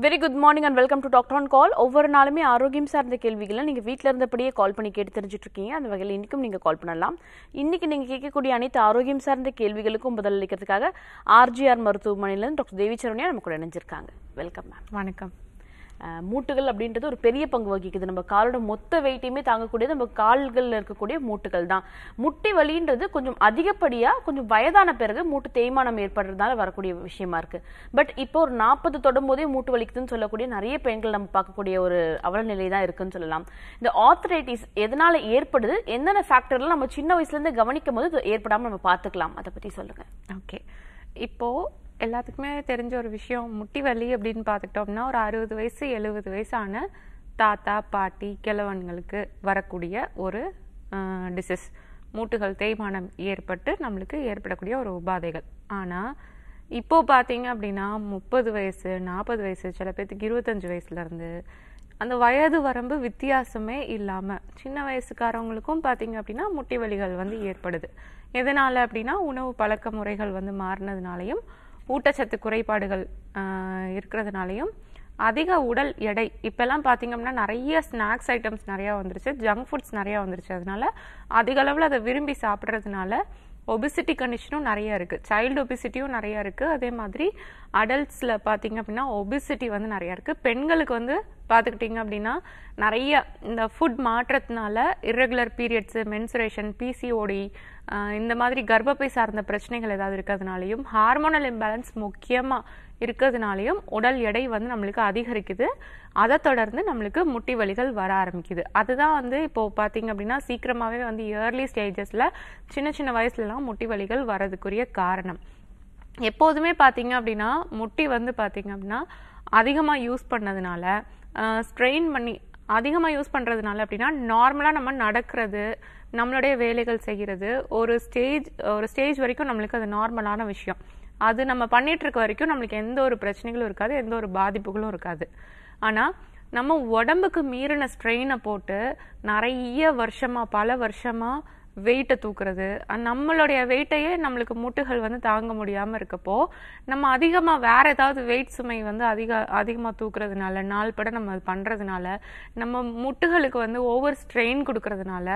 Very good morning and welcome to doctor on call ஒவ்வொரு நாளுமே ஆரோக்கியம் சார்ந்த கேள்விகளை நீங்கள் வீட்டில் இருந்தபடியே கால் பண்ணி கேட்டு தெரிஞ்சுட்டு இருக்கீங்க அந்த வகையில் இன்றைக்கும் நீங்கள் கால் பண்ணலாம் இன்னைக்கு நீங்கள் கேட்கக்கூடிய அனைத்து ஆரோக்கியம் சார்ந்த கேள்விகளுக்கும் பதிலளிக்கிறதுக்காக ஆர்ஜிஆர் மருத்துவமனையிலேருந்து டாக்டர் தேவி சரவணியா நம்ம கூட இணைஞ்சிருக்காங்க வெல்கம் மேம் வணக்கம் அஹ் மூட்டுகள் அப்படின்றது ஒரு பெரிய பங்கு வகிக்குது நம்ம காலோட மொத்த வெயிட்டையுமே தாங்கக்கூடியது நம்ம கால்களில் இருக்கக்கூடிய மூட்டுகள் தான் முட்டி வலின்றது கொஞ்சம் அதிகப்படியாக கொஞ்சம் வயதான பிறகு மூட்டு தேய்மானம் ஏற்படுறதுனால வரக்கூடிய விஷயமா இருக்கு பட் இப்போ ஒரு நாற்பது தொடும் போதே மூட்டு வலிக்குதுன்னு சொல்லக்கூடிய நிறைய பெண்கள் நம்ம பார்க்கக்கூடிய ஒரு அவலநிலை தான் இருக்குன்னு சொல்லலாம் இந்த ஆர்த்தரைட்டிஸ் எதனால ஏற்படுது என்னென்ன ஃபேக்டர்லாம் நம்ம சின்ன வயசுல இருந்து கவனிக்கும் போது இது ஏற்படாம நம்ம பார்த்துக்கலாம் அதை பத்தி சொல்லுங்க ஓகே இப்போ எல்லாத்துக்குமே தெரிஞ்ச ஒரு விஷயம் முட்டி வலி அப்படின்னு பார்த்துக்கிட்டோம்னா ஒரு அறுபது வயசு எழுபது வயசான தாத்தா பாட்டி கிழவன்களுக்கு வரக்கூடிய ஒரு டிசீஸ் மூட்டுகள் தேய்மானம் ஏற்பட்டு நம்மளுக்கு ஏற்படக்கூடிய ஒரு உபாதைகள் ஆனால் இப்போ பார்த்தீங்க அப்படின்னா முப்பது வயசு நாற்பது வயசு சில பேர்த்துக்கு இருபத்தஞ்சு வயசுலேருந்து அந்த வயது வரம்பு வித்தியாசமே இல்லாமல் சின்ன வயசுக்காரவங்களுக்கும் பார்த்தீங்க அப்படின்னா முட்டி வலிகள் வந்து ஏற்படுது எதனால் அப்படின்னா உணவு பழக்க முறைகள் வந்து மாறினதுனாலையும் ஊட்டச்சத்து குறைபாடுகள் ஆஹ், இருக்கிறதுனாலையும் அதிக உடல் எடை இப்போல்லாம் பார்த்தீங்கன்னா நிறைய ஸ்நாக்ஸ் ஐட்டம்ஸ் நிறையா வந்துருச்சு ஜங்க் ஃபுட்ஸ் நிறையா வந்துருச்சு அதனால அதிக அளவில் அதை விரும்பி சாப்பிட்றதுனால ஒபிசிட்டி கண்டிஷனும் நிறைய இருக்குது சைல்டு ஒபிசிட்டியும் நிறைய இருக்குது அதே மாதிரி அடல்ட்ஸில் பார்த்தீங்க அப்படின்னா ஒபிசிட்டி வந்து நிறைய இருக்குது பெண்களுக்கு வந்து பார்த்துக்கிட்டிங்க அப்படின்னா நிறைய இந்த ஃபுட் மாற்றத்தினால irregular பீரியட்ஸு மென்சுரேஷன் பிசிஓடி இந்த மாதிரி கர்ப்பப்பை சார்ந்த பிரச்சனைகள் ஏதாவது இருக்கிறதுனாலையும் ஹார்மோனல் இம்பேலன்ஸ் முக்கியமாக இருக்கிறதுனாலையும் உடல் எடை வந்து நம்மளுக்கு அதிகரிக்குது அதை தொடர்ந்து நம்மளுக்கு முட்டி வலிகள் வர ஆரம்பிக்குது அதுதான் வந்து இப்போ பார்த்தீங்க அப்படின்னா சீக்கிரமாகவே வந்து இயர்லி ஸ்டேஜஸில் சின்ன சின்ன வயசுலலாம் முட்டி வலிகள் வரதுக்குரிய காரணம் எப்போதுமே பார்த்தீங்க அப்படின்னா முட்டி வந்து பார்த்தீங்க அப்படின்னா அதிகமாக யூஸ் பண்ணதுனால ஸ்ட்ரெயின் பண்ணி அதிகமாக யூஸ் பண்ணுறதுனால அப்படின்னா நார்மலாக நம்ம நடக்கிறது நம்மளுடைய வேலைகள் செய்கிறது ஒரு ஸ்டேஜ் ஒரு ஸ்டேஜ் வரைக்கும் நம்மளுக்கு அது நார்மலான விஷயம் அது நம்ம பண்ணிட்டு இருக்க வரைக்கும் நம்மளுக்கு எந்த ஒரு பிரச்சனைகளும் இருக்காது எந்த ஒரு பாதிப்புகளும் இருக்காது ஆனால் நம்ம உடம்புக்கு மீறின ஸ்ட்ரெயினை போட்டு நிறைய வருஷமா பல வருஷமா வெயிட்டை தூக்குறது அஹ் நம்மளுடைய வெயிட்டையே நம்மளுக்கு முட்டுகள் வந்து தாங்க முடியாமல் இருக்கப்போ நம்ம அதிகமாக வேற ஏதாவது வெயிட் சுமை வந்து அதிக அதிகமாக தூக்குறதுனால நாள் பட நம்ம அது பண்ணுறதுனால நம்ம முட்டுகளுக்கு வந்து ஓவர் ஸ்ட்ரெயின் கொடுக்கறதுனால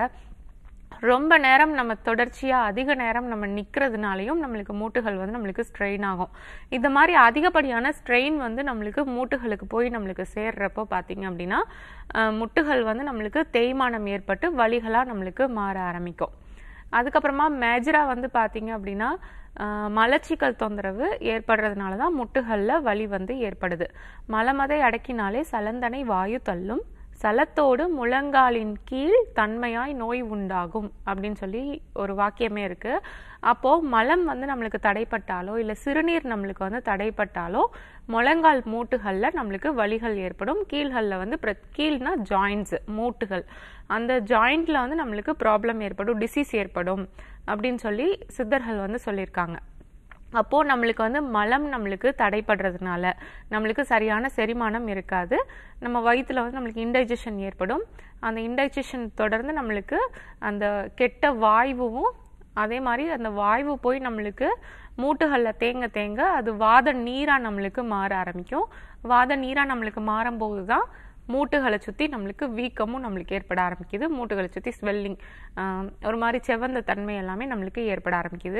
ரொம்ப நேரம் நம்ம தொடர்ச்சியாக அதிக நேரம் நம்ம நிற்கிறதுனாலையும் நம்மளுக்கு மூட்டுகள் வந்து நம்மளுக்கு ஸ்ட்ரெயின் ஆகும் இந்த மாதிரி அதிகப்படியான ஸ்ட்ரெயின் வந்து நம்மளுக்கு மூட்டுகளுக்கு போய் நம்மளுக்கு சேர்றப்போ பார்த்தீங்க அப்படின்னா அஹ், முட்டுகள் வந்து நம்மளுக்கு தேய்மானம் ஏற்பட்டு வலிகளாக நம்மளுக்கு மாற ஆரம்பிக்கும் அதுக்கப்புறமா மேஜராக வந்து பார்த்தீங்க அப்படின்னா அஹ், மலச்சிக்கல் தொந்தரவு ஏற்படுறதுனால தான் முட்டுகளில் வலி வந்து ஏற்படுது மலமதை அடக்கினாலே சலந்தனை வாயு தள்ளும் சலத்தோடு முழங்காலின் கீழ் தன்மையாய் நோய் உண்டாகும் அப்படின்னு சொல்லி ஒரு வாக்கியமே இருக்கு அப்போ மலம் வந்து நம்மளுக்கு தடைப்பட்டாலோ இல்லை சிறுநீர் நம்மளுக்கு வந்து தடைப்பட்டாலோ முழங்கால் மூட்டுகளில் நம்மளுக்கு வலிகள் ஏற்படும் கீழ்களில் வந்து பிர- கீழ்னா ஜாயிண்ட்ஸ் மூட்டுகள் அந்த ஜாயிண்ட்ல வந்து நம்மளுக்கு ப்ராப்ளம் ஏற்படும் டிசீஸ் ஏற்படும் அப்படின்னு சொல்லி சித்தர்கள் வந்து சொல்லியிருக்காங்க அப்போ நம்மளுக்கு வந்து மலம் நம்மளுக்கு தடைப்படுறதுனால நம்மளுக்கு சரியான செரிமானம் இருக்காது நம்ம வயித்துல வந்து நம்மளுக்கு இன்டைஜஷன் ஏற்படும் அந்த இன்டைஜஷன் தொடர்ந்து நம்மளுக்கு அந்த கெட்ட வாயுவும் அதே மாதிரி அந்த வாய்வு போய் நம்மளுக்கு மூட்டுகளில் தேங்க தேங்க அது வாத நீரா நம்மளுக்கு மாற ஆரம்பிக்கும் வாத நீரா நம்மளுக்கு மாறும்போது தான் மூட்டுகளை சுற்றி நம்மளுக்கு வீக்கமும் நம்மளுக்கு ஏற்பட ஆரம்பிக்குது மூட்டுகளை சுற்றி ஸ்வெல்லிங் ஒரு மாதிரி செவந்த தன்மை எல்லாமே நம்மளுக்கு ஏற்பட ஆரம்பிக்குது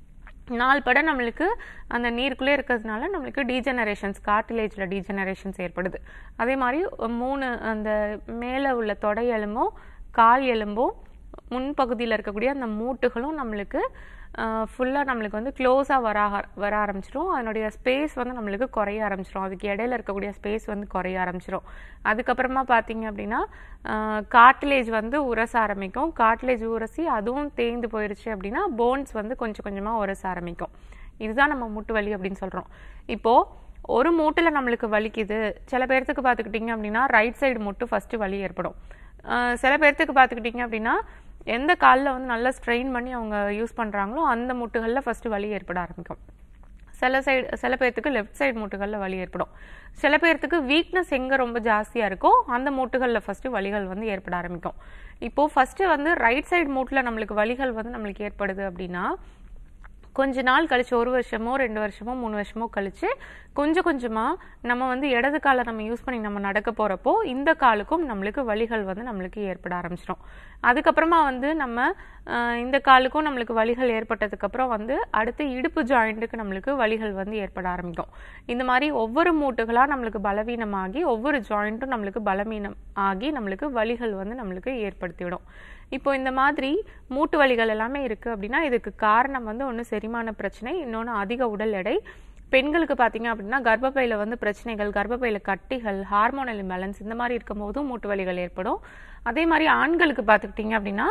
நாள் பட நம்மளுக்கு அந்த நீருக்குள்ளே இருக்கிறதுனால நம்மளுக்கு டீஜெனரேஷன்ஸ் கார்டிலேஜில் டீஜெனரேஷன்ஸ் ஏற்படுது அதே மாதிரி மூணு அந்த மேலே உள்ள தொடை எலும்பும் கால் எலும்பும் முன்பகுதியில் இருக்கக்கூடிய அந்த மூட்டுகளும் நம்மளுக்கு ஃபுல்லாக நம்மளுக்கு வந்து க்ளோஸாக வர ஆர- வர ஆரம்பிச்சிரும் அதனுடைய ஸ்பேஸ் வந்து நம்மளுக்கு குறைய ஆரம்பிச்சிரும் அதுக்கு இடையில இருக்கக்கூடிய ஸ்பேஸ் வந்து குறைய ஆரம்பிச்சிரும் அதுக்கப்புறமா பார்த்தீங்க அப்படின்னா கார்டிலேஜ் வந்து உரச ஆரம்பிக்கும் கார்டிலேஜ் உரசி அதுவும் தேய்ந்து போயிருச்சு அப்படின்னா போன்ஸ் வந்து கொஞ்சம் கொஞ்சமாக உரச ஆரம்பிக்கும் இதுதான் நம்ம முட்டு வலி அப்படின்னு சொல்கிறோம் இப்போது ஒரு மூட்டில் நம்மளுக்கு வலிக்குது சில பேர்த்துக்கு பார்த்துக்கிட்டிங்க அப்படின்னா ரைட் சைடு மூட்டு ஃபஸ்ட்டு வலி ஏற்படும் ஆஹ் சில பேர்த்துக்கு பார்த்துக்கிட்டிங்க அப்படின்னா எந்த காலில் வந்து நல்லா ஸ்ட்ரெயின் பண்ணி அவங்க யூஸ் பண்ணுறாங்களோ அந்த மூட்டுகளில் ஃபஸ்ட்டு வலி ஏற்பட ஆரம்பிக்கும் சில சைடு சில பேர்த்துக்கு லெஃப்ட் சைடு மூட்டுகளில் வலி ஏற்படும் சில பேர்த்துக்கு வீக்னஸ் எங்கே ரொம்ப ஜாஸ்தியாக இருக்கோ அந்த மூட்டுகளில் ஃபஸ்ட்டு வலிகள் வந்து ஏற்பட ஆரம்பிக்கும் இப்போது ஃபஸ்ட்டு வந்து ரைட் சைடு மூட்டில் நம்மளுக்கு வலிகள் வந்து நம்மளுக்கு ஏற்படுது அப்படின்னா கொஞ்ச நாள் கழிச்சு ஒரு வருஷமோ ரெண்டு வருஷமோ மூணு வருஷமோ கழிச்சு கொஞ்சம் கொஞ்சமா நம்ம வந்து இடது காலை நம்ம யூஸ் பண்ணி நம்ம நடக்க போறப்போ இந்த காலுக்கும் நம்மளுக்கு வலிகள் வந்து நம்மளுக்கு ஏற்பட ஆரம்பிச்சிடும் அதுக்கப்புறமா வந்து நம்ம ஆஹ், இந்த காலுக்கும் நம்மளுக்கு வலிகள் ஏற்பட்டதுக்கு அப்புறம் வந்து அடுத்து இடுப்பு ஜாயிண்ட்டுக்கு நம்மளுக்கு வலிகள் வந்து ஏற்பட ஆரம்பிக்கும் இந்த மாதிரி ஒவ்வொரு மூட்டுகளா நம்மளுக்கு பலவீனமாகி ஒவ்வொரு ஜாயிண்ட்டும் நம்மளுக்கு பலவீனம் ஆகி நம்மளுக்கு வலிகள் வந்து நம்மளுக்கு ஏற்படுத்திவிடும் இப்போ இந்த மாதிரி மூட்டு வலிகள் எல்லாமே இருக்கு அப்படின்னா இதுக்கு காரணம் வந்து ஒன்று செரிமான பிரச்சனை இன்னொன்று அதிக உடல் எடை பெண்களுக்கு பார்த்தீங்க அப்படின்னா கர்ப்பப்பையில வந்து பிரச்சனைகள் கர்ப்பப்பையில கட்டிகள் ஹார்மோனல் இம்பேலன்ஸ் இந்த மாதிரி இருக்கும்போதும் மூட்டு வலிகள் ஏற்படும் அதே மாதிரி ஆண்களுக்கு பார்த்துக்கிட்டிங்க அப்படின்னா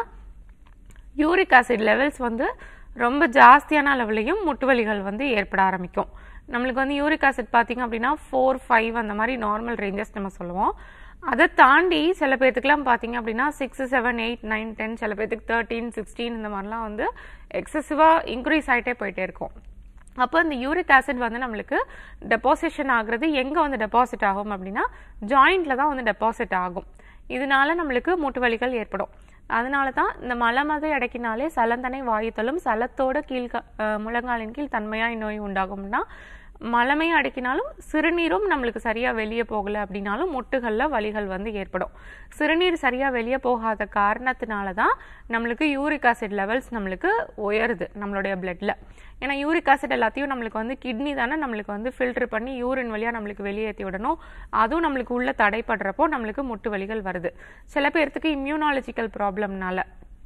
யூரிக் ஆசிட் லெவல்ஸ் வந்து ரொம்ப ஜாஸ்தியான லெவலையும் முட்டு வலிகள் வந்து ஏற்பட ஆரம்பிக்கும் நம்மளுக்கு வந்து யூரிக் ஆசிட் பார்த்தீங்க அப்படின்னா ஃபோர் ஃபைவ் அந்த மாதிரி நார்மல் ரேஞ்சஸ் நம்ம சொல்லுவோம் அதை தாண்டி சில பேர்த்துக்குலாம் பார்த்தீங்க அப்படின்னா six seven eight nine ten சில பேர்த்துக்கு தேர்ட்டீன் சிக்ஸ்டீன் இந்த மாதிரிலாம் வந்து எக்ஸசிவாக இன்க்ரீஸ் ஆகிட்டே போயிட்டே இருக்கும் அப்போ இந்த யூரிக் ஆசிட் வந்து நம்மளுக்கு டெபாசிஷன் ஆகுறது எங்கே வந்து டெபாசிட் ஆகும் அப்படின்னா ஜாயிண்ட்ல தான் வந்து டெபாசிட் ஆகும் இதனால நம்மளுக்கு மூட்டு வலிகள் ஏற்படும் அதனால தான் இந்த மலமதை அடக்கினாலே சலந்தனை வாயுத்தலும் சலத்தோட கீழ் முழங்காலின் கீழ் தன்மையாய் நோய் உண்டாகும்னா மலமே அடக்கினாலும் சிறுநீரும் நம்மளுக்கு சரியா வெளியே போகல அப்படின்னாலும் முட்டுகள்ல வலிகள் வந்து ஏற்படும் சிறுநீர் சரியா வெளியே போகாத காரணத்தினால தான் நம்மளுக்கு யூரிக் ஆசிட் லெவல்ஸ் நம்மளுக்கு உயருது நம்மளுடைய பிளட்ல ஏன்னா யூரிக் ஆசிட் எல்லாத்தையும் நம்மளுக்கு வந்து கிட்னி தானே நம்மளுக்கு வந்து ஃபில்டர் பண்ணி யூரின் வழியா நம்மளுக்கு வெளியேற்றி விடணும் அதுவும் நம்மளுக்கு உள்ள தடைப்படுறப்போ நம்மளுக்கு முட்டு வலிகள் வருது சில பேர்த்துக்கு இம்யூனாலஜிக்கல் ப்ராப்ளம்னால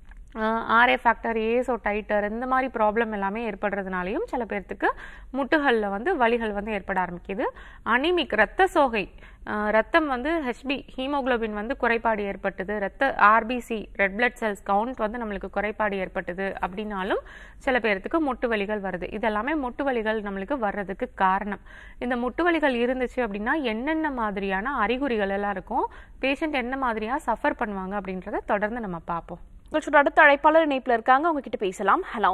ஆர்ஏ ஃபேக்டர் ஏசோ டைட்டர் இந்த மாதிரி ப்ராப்ளம் எல்லாமே ஏற்படுறதுனாலையும் சில பேர்த்துக்கு முட்டுகளில் வந்து வலிகள் வந்து ஏற்பட ஆரம்பிக்குது அனிமிக் ரத்த சோகை ஆஹ் ரத்தம் வந்து ஹெச்பி ஹீமோகுளோபின் வந்து குறைபாடு ஏற்பட்டது ரத்த RBC red blood cells count வந்து நம்மளுக்கு குறைபாடு ஏற்பட்டது அப்படின்னாலும் சில பேர்த்துக்கு முட்டு வலிகள் வருது இதெல்லாமே முட்டு வலிகள் நம்மளுக்கு வர்றதுக்கு காரணம் இந்த முட்டு வலிகள் இருந்துச்சு அப்படின்னா என்னென்ன மாதிரியான அறிகுறிகள் எல்லாம் இருக்கும் பேஷண்ட் என்ன மாதிரியா சஃபர் பண்ணுவாங்க அப்படின்றத தொடர்ந்து நம்ம பார்ப்போம் உங்களோட அடுத்த அழைப்பாளர் இணைப்புல இருக்காங்க அவங்க கிட்ட பேசலாம் hello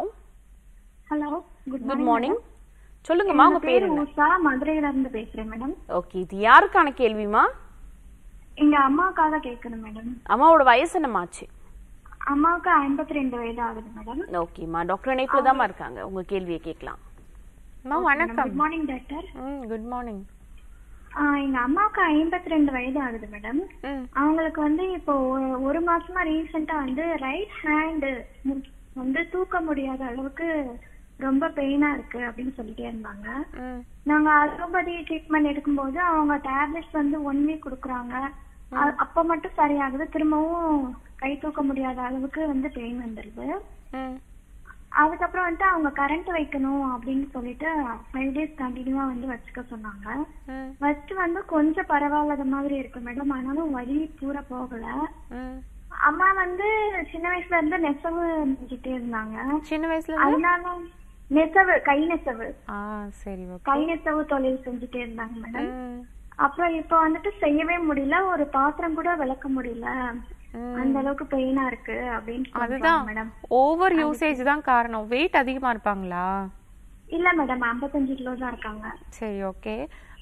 hello good good morning சொல்லுங்கம்மா உங்க பேர் என்ன உஷா மதுரையில இருந்து பேசுறேன் மேடம் ஓகே இது யாருக்கான கேள்விமா எங்க அம்மாவுக்காக கேட்கணும் மேடம் அம்மாவோட வயசு என்னமாச்சு அம்மாவுக்கு ஐம்பத்தி ரெண்டு வயது ஆகுது மேடம் ஓகேம்மா டாக்டர் இணைப்புல தாம்மா இருக்காங்க உங்க கேள்வியை கேட்கலாம் அம்மா வணக்கம் good morning doctor hmm good morning எங்க அம்மாவுக்கு ஐம்பத்தி ரெண்டு வயது ஆகுது மேடம் ம் அவங்களுக்கு வந்து இப்போ ஒ- ஒரு மாசமா ரீசெண்டா வந்து ரைட் ஹேண்டு வந்து தூக்க முடியாத அளவுக்கு ரொம்ப பெயினா இருக்கு அப்படின்னு சொல்லிட்டே இருந்தாங்க ம் நாங்க அலோபதி ட்ரீட்மெண்ட் எடுக்கும்போது அவங்க டேப்லெட்ஸ் வந்து ஒன் வீக் கொடுக்குறாங்க அ- அப்ப மட்டும் சரியாகுது திரும்பவும் கை தூக்க முடியாத அளவுக்கு வந்து பெயின் வந்துருது ம் அதுக்கப்புறம் வந்துட்டு அவங்க கரண்ட் வைக்கணும் அப்படின்னு சொல்லிட்டு ஃபைவ் டேஸ் கண்டினியூவா வந்து வச்சுக்க சொன்னாங்க ம் ஃபர்ஸ்ட் வந்து கொஞ்சம் பரவாயில்லாத மாதிரி இருக்கு மேடம் ஆனாலும் வலி பூரா போகல ம் அம்மா வந்து சின்ன வயசுல இருந்து நெசவு செஞ்சுட்டே இருந்தாங்க சின்ன வயசுல இருந்து அதனால நெசவு கை நெசவு ஆ சரி ஓகே கை நெசவு தொழில் செஞ்சுட்டே இருந்தாங்க மேடம் ம் அப்புறம் இப்ப வந்துட்டு செய்யவே முடியல ஒரு பாத்திரம் கூட விளக்க முடியல ம். அந்த அளவுக்கு பெயினா இருக்கு அப்படின்னு அதுதான் சொல்றாங்க மேடம் ஓவர் யூசேஜ் தான் காரணம் வெயிட் அதிகமா இருப்பாங்களா இல்ல மேடம் 55 கிலோ தான் இருக்காங்க சரி ஓகே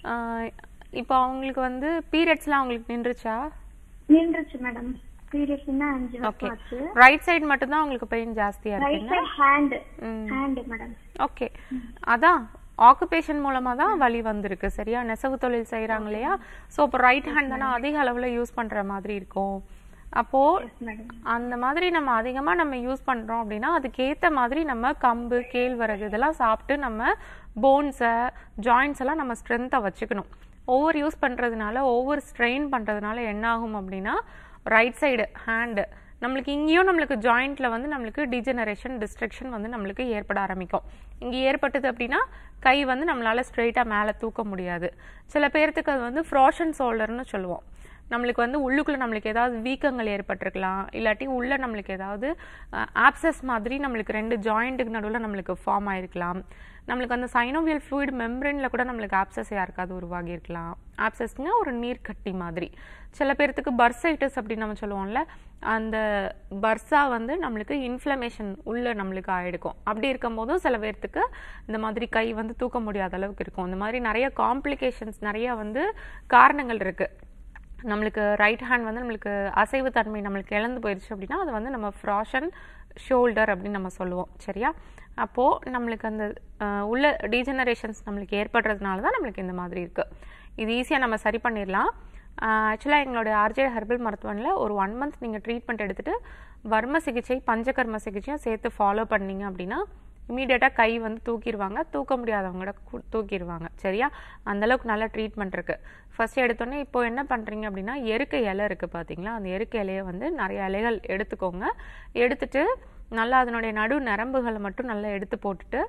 இப்போ அவங்களுக்கு வந்து பீரியட்ஸ்லாம் அவங்களுக்கு நின்றுச்சா நின்றுச்சு மேடம் பீரியட்ஸ் அஞ்சு ஓகே வருஷம் ஆச்சு ரைட் சைடு மட்டும் தான் அவங்களுக்கு பெயின் ஜாஸ்தியா ரைட் இருக்குங்க side hand hmm hand madam okay அதான் ஆக்குபேஷன் மூலமா தான் வலி வந்திருக்கு சரியா நெசவு தொழில் செய்றாங்க இல்லையா ஸோ இப்போ ரைட் ஹேண்ட் தானே அதிக அளவுல யூஸ் பண்ற மாதிரி இருக்கும் அப்போ மேடம் அந்த மாதிரி நம்ம அதிகமா நம்ம யூஸ் பண்றோம் அப்படின்னா அதுக்கேத்த மாதிரி நம்ம கம்பு கேழ்வரகு இதெல்லாம் சாப்பிட்டு நம்ம போன்ஸை ஜாயின்ஸ் எல்லாம் நம்ம ஸ்ட்ரென்த்தை வச்சுக்கணும் ஓவர் யூஸ் பண்றதுனால ஓவர் ஸ்ட்ரெயின் பண்றதுனால என்ன ஆகும் அப்படின்னா ரைட் சைடு ஹேண்டு நம்மளுக்கு இங்கேயும் நம்மளுக்கு ஜாயிண்ட்ல வந்து நம்மளுக்கு டிஜெனரேஷன் டிஸ்ட்ரக்ஷன் வந்து நம்மளுக்கு ஏற்பட ஆரம்பிக்கும் இங்கே ஏற்பட்டது அப்படின்னா கை வந்து நம்மளால ஸ்ட்ரெயிட்டா மேலே தூக்க முடியாது சில பேர்த்துக்கு அது வந்து ஃப்ரோஷன் ஷோல்டர்னு சொல்லுவோம் நம்மளுக்கு வந்து உள்ளுக்குள்ள நம்மளுக்கு ஏதாவது வீக்கங்கள் ஏற்பட்டிருக்கலாம் இல்லாட்டி உள்ள நம்மளுக்கு ஏதாவது ஆப்சஸ் மாதிரி நம்மளுக்கு ரெண்டு ஜாயிண்ட்டுக்கு நடுவில் நம்மளுக்கு ஃபார்ம் ஆயிருக்கலாம் நம்மளுக்கு அந்த சைனோவியல் ஃப்ளூயிட் மெம்பரேனில் கூட நம்மளுக்கு ஆப்சஸ் யாருக்காவது உருவாகி இருக்கலாம் ஆப்சஸ்னா ஒரு நீர்க்கட்டி மாதிரி சில பேர்த்துக்கு பர்சைட்டிஸ் அப்படின்னு நம்ம சொல்லுவோம்ல அந்த பர்சா வந்து நம்மளுக்கு இன்ஃப்ளமேஷன் உள்ள நம்மளுக்கு ஆயிடுக்கும் அப்படி இருக்கும்போதும் சில பேர்த்துக்கு இந்த மாதிரி கை வந்து தூக்க முடியாத அளவுக்கு இருக்கும் இந்த மாதிரி நிறைய காம்ப்ளிகேஷன்ஸ் நிறைய வந்து காரணங்கள் இருக்கு நம்மளுக்கு ரைட் ஹேண்ட் வந்து நம்மளுக்கு அசைவு தன்மை நம்மளுக்கு இழந்து போயிடுச்சு அப்படின்னா அது வந்து நம்ம ஃப்ராஷன் ஷோல்டர் அப்படின்னு நம்ம சொல்லுவோம் சரியா அப்போது நம்மளுக்கு அந்த அஹ், உள்ள டீஜெனரேஷன்ஸ் நம்மளுக்கு ஏற்படுறதுனால தான் நம்மளுக்கு இந்த மாதிரி இருக்குது இது ஈஸியாக நம்ம சரி பண்ணிடலாம் ஆக்சுவலாக எங்களுடைய ஆர்ஜே ஹெர்பல் மருத்துவமனையில் ஒரு ஒன் மந்த் நீங்கள் ட்ரீட்மெண்ட் எடுத்துகிட்டு வர்ம சிகிச்சை பஞ்சகர்ம சிகிச்சையும் சேர்த்து ஃபாலோ பண்ணீங்க அப்படின்னா இமீடியட்டாக கை வந்து தூக்கிடுவாங்க தூக்க முடியாதவங்கள கு- தூக்கிடுவாங்க சரியா அந்த அளவுக்கு நல்ல ட்ரீட்மெண்ட் இருக்குது ஃபர்ஸ்ட் எடுத்தோன்னே இப்போ என்ன பண்ணுறீங்க அப்படின்னா எருக்க இலை இருக்குது பார்த்தீங்களா அந்த எருக்க இலையை வந்து நிறைய இலைகள் எடுத்துக்கோங்க எடுத்துட்டு நல்லா அதனுடைய நடு நரம்புகளை மட்டும் நல்லா எடுத்து போட்டுட்டு